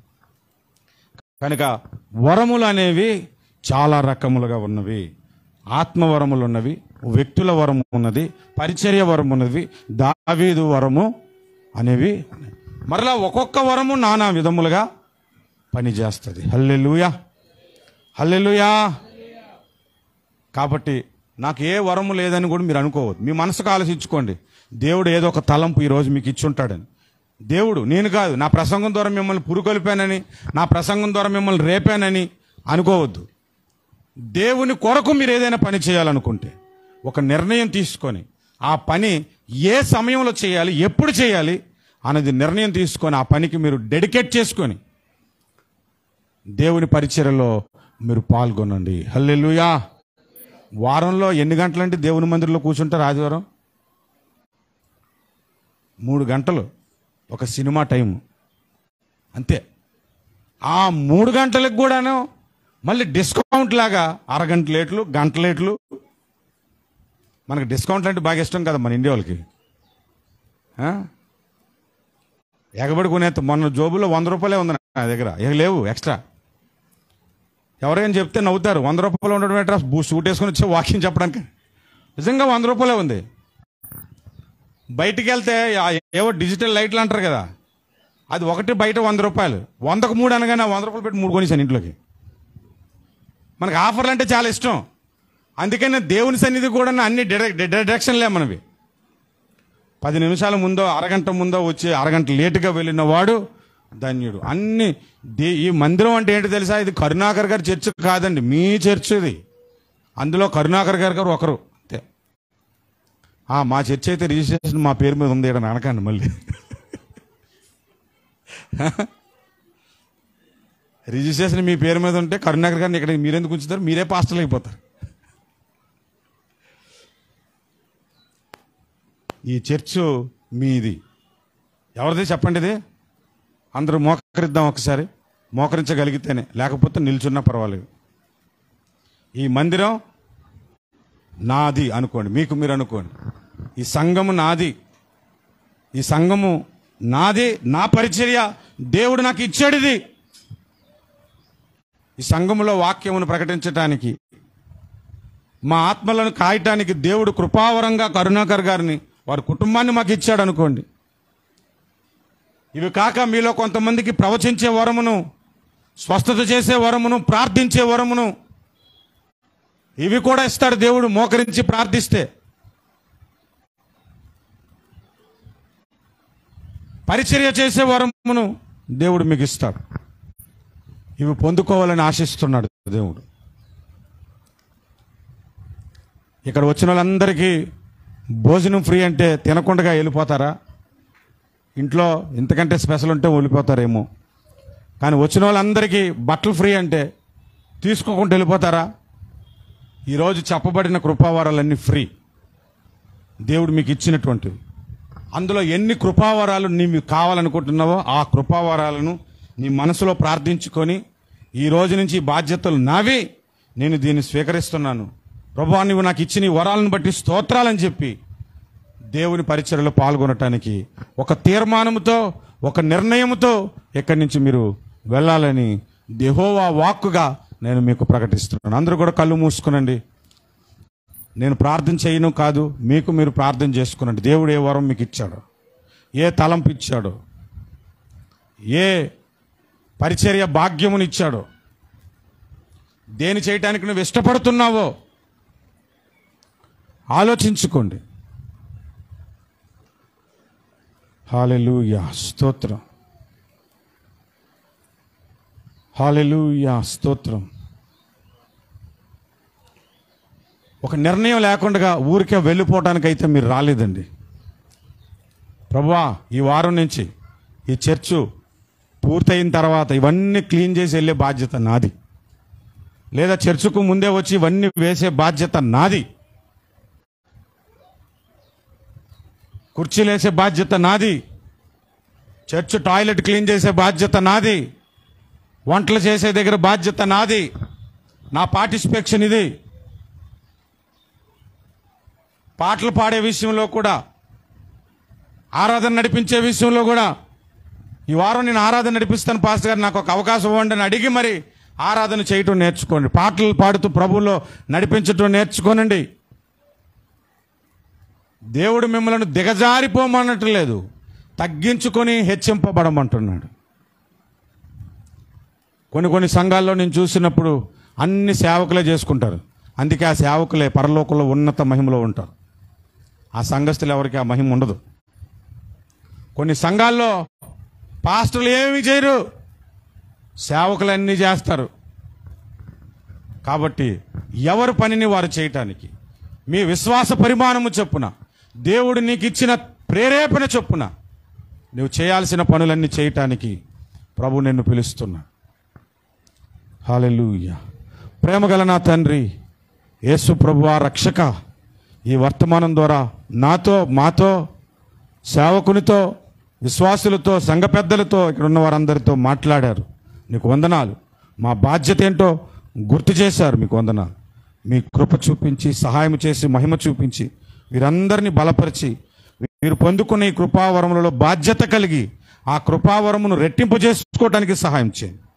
కనుక వరములు అనేవి చాలా రకములుగా ఉన్నవి ఆత్మవరములు ఉన్నవి వ్యక్తుల వరము ఉన్నది పరిచర్య వరం ఉన్నది దావీదు వరము అనేవి ఉన్నాయి. మరలా ఒక్కొక్క వరము నానా విధములుగా పనిచేస్తుంది హల్లెలూయా హల్లెలూయా కాబట్టి నాకు ఏ వరము లేదని కూడా మీరు అనుకోవద్దు మీ మనసుకు ఆలోచించుకోండి దేవుడు ఏదో ఒక తలంపు ఈరోజు మీకు ఇచ్చుంటాడని దేవుడు నేను కాదు నా ప్రసంగం ద్వారా మిమ్మల్ని పురుకొల్పానని నా ప్రసంగం ద్వారా మిమ్మల్ని రేపానని అనుకోవద్దు దేవుని కొరకు మీరు ఏదైనా పని చేయాలనుకుంటే ఒక నిర్ణయం తీసుకొని ఆ పని ఏ సమయంలో చేయాలి ఎప్పుడు చేయాలి అనేది నిర్ణయం తీసుకొని ఆ పనికి మీరు డెడికేట్ చేసుకొని దేవుని పరిచర్యలో మీరు పాల్గొనండి హల్లెలూయా వారంలో ఎన్ని గంటలంటే దేవుని మందిరంలో కూర్చుంటారు ఆదివారం మూడు గంటలు ఒక సినిమా టైం అంతే ఆ మూడు గంటలకు కూడాను మళ్ళీ డిస్కౌంట్ లాగా అరగంట లేట్లు గంట లేట్లు మనకు డిస్కౌంట్లు అంటే బాగా ఇష్టం కదా మన ఇండియా వాళ్ళకి ఆ? ఎగబడి కొనేంత మొన్న జోబులో వంద రూపాయలే ఉంది నా దగ్గర ఇక లేవు ఎక్స్ట్రా ఎవరైనా చెప్తే నవ్వుతారు వంద రూపాయలు ఉండడం ఏంట్రా బూ సూట్ వేసుకొని వచ్చే వాకింగ్ చెప్పడానికి నిజంగా వంద రూపాయలే ఉంది బయటికి వెళ్తే ఆ ఏవో డిజిటల్ లైట్లు అంటారు కదా అది ఒకటి బయట వంద రూపాయలు వందకు మూడు అనగానే ఆ వంద రూపాయలు పెట్టి మూడు కొనిసాను ఇంట్లోకి మనకు ఆఫర్లు అంటే చాలా ఇష్టం అందుకని దేవుని సన్నిధి కూడా అన్ని డిడక్షన్లే మనవి పది నిమిషాల ముందో అరగంట ముందో వచ్చి అరగంట లేటుగా వెళ్ళిన వాడు ధన్యుడు అన్ని దే- ఈ మందిరం అంటే ఏంటి తెలుసా ఇది కరుణాకర్ గారి చర్చ్ కాదండి మీ చర్చ్ ఇది అందులో కరుణాకర్ గారు గారు ఒకరు అంతే ఆ, మా చర్చ్ అయితే రిజిస్ట్రేషన్ మా పేరు మీద ఉంది ఇక్కడ అనకండి మళ్ళీ రిజిస్ట్రేషన్ మీ పేరు మీద ఉంటే కరుణాకర్ గారిని ఇక్కడ మీరెందుకు ఉంచుతారు మీరే పాస్టర్లు అయిపోతారు ఈ చర్చు మీది ఎవరిది చెప్పండి ఇది అందరూ మోకరిద్దాం ఒకసారి మోకరించగలిగితేనే లేకపోతే నిల్చున్నా పర్వాలేదు ఈ మందిరం నాది అనుకోండి మీకు మీరు అనుకోండి ఈ సంఘము నాది ఈ సంఘము నాది నా పరిచర్య దేవుడు నాకు ఇచ్చాడు ఇది ఈ సంఘములో వాక్యమును ప్రకటించటానికి మా ఆత్మలను కాయటానికి దేవుడు కృపావరంగా కరుణాకర్ గారిని వారి కుటుంబాన్ని మాకు ఇచ్చాడు అనుకోండి ఇవి కాక మీలో కొంతమందికి ప్రవచించే వరమును స్వస్థత చేసే వరమును ప్రార్థించే వరమును ఇవి కూడా ఇస్తాడు దేవుడు మోకరించి ప్రార్థిస్తే పరిచర్య చేసే వరమును దేవుడు మీకు ఇస్తాడు ఇవి పొందుకోవాలని ఆశిస్తున్నాడు దేవుడు ఇక్కడ వచ్చిన వాళ్ళందరికీ భోజనం ఫ్రీ అంటే తినకుండా వెళ్ళిపోతారా ఇంట్లో ఇంతకంటే స్పెషల్ ఉంటే వెళ్ళిపోతారేమో కానీ వచ్చిన వాళ్ళందరికీ బట్టలు ఫ్రీ అంటే తీసుకోకుండా వెళ్ళిపోతారా ఈరోజు చెప్పబడిన కృపావరాలన్నీ ఫ్రీ దేవుడు మీకు ఇచ్చినటువంటివి అందులో ఎన్ని కృపావరాలు నీవు కావాలనుకుంటున్నావో ఆ కృపావరాలను నీ మనసులో ప్రార్థించుకొని ఈ రోజు నుంచి ఈ బాధ్యతలు నావి నేను దీన్ని స్వీకరిస్తున్నాను ప్రభా నువ్వు నాకు ఇచ్చిన ఈ వరాలను బట్టి స్తోత్రాలని చెప్పి దేవుని పరిచయలో పాల్గొనటానికి ఒక తీర్మానంతో ఒక నిర్ణయంతో ఇక్కడి నుంచి మీరు వెళ్ళాలని దేహోవా వాక్కుగా నేను మీకు ప్రకటిస్తున్నాను అందరూ కూడా కళ్ళు మూసుకునండి నేను ప్రార్థన చేయను కాదు మీకు మీరు ప్రార్థన చేసుకునండి దేవుడు ఏ వరం మీకు ఇచ్చాడో ఏ తలంపు ఇచ్చాడో ఏ పరిచర్య భాగ్యమునిచ్చాడో దేని చేయటానికి నువ్వు ఇష్టపడుతున్నావో ఆలోచించుకోండి హాలెలూయా స్తోత్రం హాలెలూయా స్తోత్రం ఒక నిర్ణయం లేకుండా ఊరికే వెళ్ళిపోవటానికైతే మీరు రాలేదండి ప్రభువా ఈ వారం నుంచి ఈ చర్చు పూర్తయిన తర్వాత ఇవన్నీ క్లీన్ చేసి వెళ్ళే బాధ్యత నాది లేదా చర్చుకు ముందే వచ్చి ఇవన్నీ వేసే బాధ్యత నాది కుర్చీలు వేసే బాధ్యత నాది చర్చ్ టాయిలెట్ క్లీన్ చేసే బాధ్యత నాది వంటలు చేసే దగ్గర బాధ్యత నాది నా పార్టిసిపేషన్ ఇది పాటలు పాడే విషయంలో కూడా ఆరాధన నడిపించే విషయంలో కూడా ఈ వారం నేను ఆరాధన నడిపిస్తాను పాస్టర్ గారు నాకు ఒక అవకాశం ఇవ్వండి అని అడిగి మరి ఆరాధన చేయటం నేర్చుకోండి పాటలు పాడుతూ ప్రభువులో నడిపించటం నేర్చుకోనండి దేవుడు మిమ్మల్ని దిగజారిపోమన్నట్టు లేదు తగ్గించుకొని హెచ్చింపబడమంటున్నాడు కొన్ని కొన్ని సంఘాల్లో నేను చూసినప్పుడు అన్ని సేవకులే చేసుకుంటారు అందుకే ఆ సేవకులే పరలోకంలో ఉన్నత మహిమలో ఉంటారు ఆ సంఘస్థులు ఎవరికి ఆ మహిమ ఉండదు కొన్ని సంఘాల్లో పాస్టర్లు ఏమీ చేయరు సేవకులు అన్నీ చేస్తారు కాబట్టి ఎవరి పనిని వారు చేయటానికి మీ విశ్వాస పరిమాణము చొప్పున దేవుడు నీకు ఇచ్చిన ప్రేరేపణ చొప్పున నువ్వు చేయాల్సిన పనులన్నీ చేయటానికి ప్రభు నిన్ను పిలుస్తున్నా హాలెలూయ ప్రేమగల నా తండ్రి యేసు ప్రభువా రక్షక ఈ వర్తమానం ద్వారా నాతో మాతో సేవకునితో విశ్వాసులతో సంఘ పెద్దలతో ఇక్కడ ఉన్న వారందరితో మాట్లాడారు నీకు వందనాలు మా బాధ్యత ఏంటో గుర్తు చేశారు మీకు వందనాలు మీ కృప చూపించి సహాయం చేసి మహిమ చూపించి వీరందరినీ బలపరిచి మీరు పొందుకున్న ఈ కృపావరములలో బాధ్యత కలిగి ఆ కృపావరమును రెట్టింపు చేసుకోవడానికి సహాయం చేయండి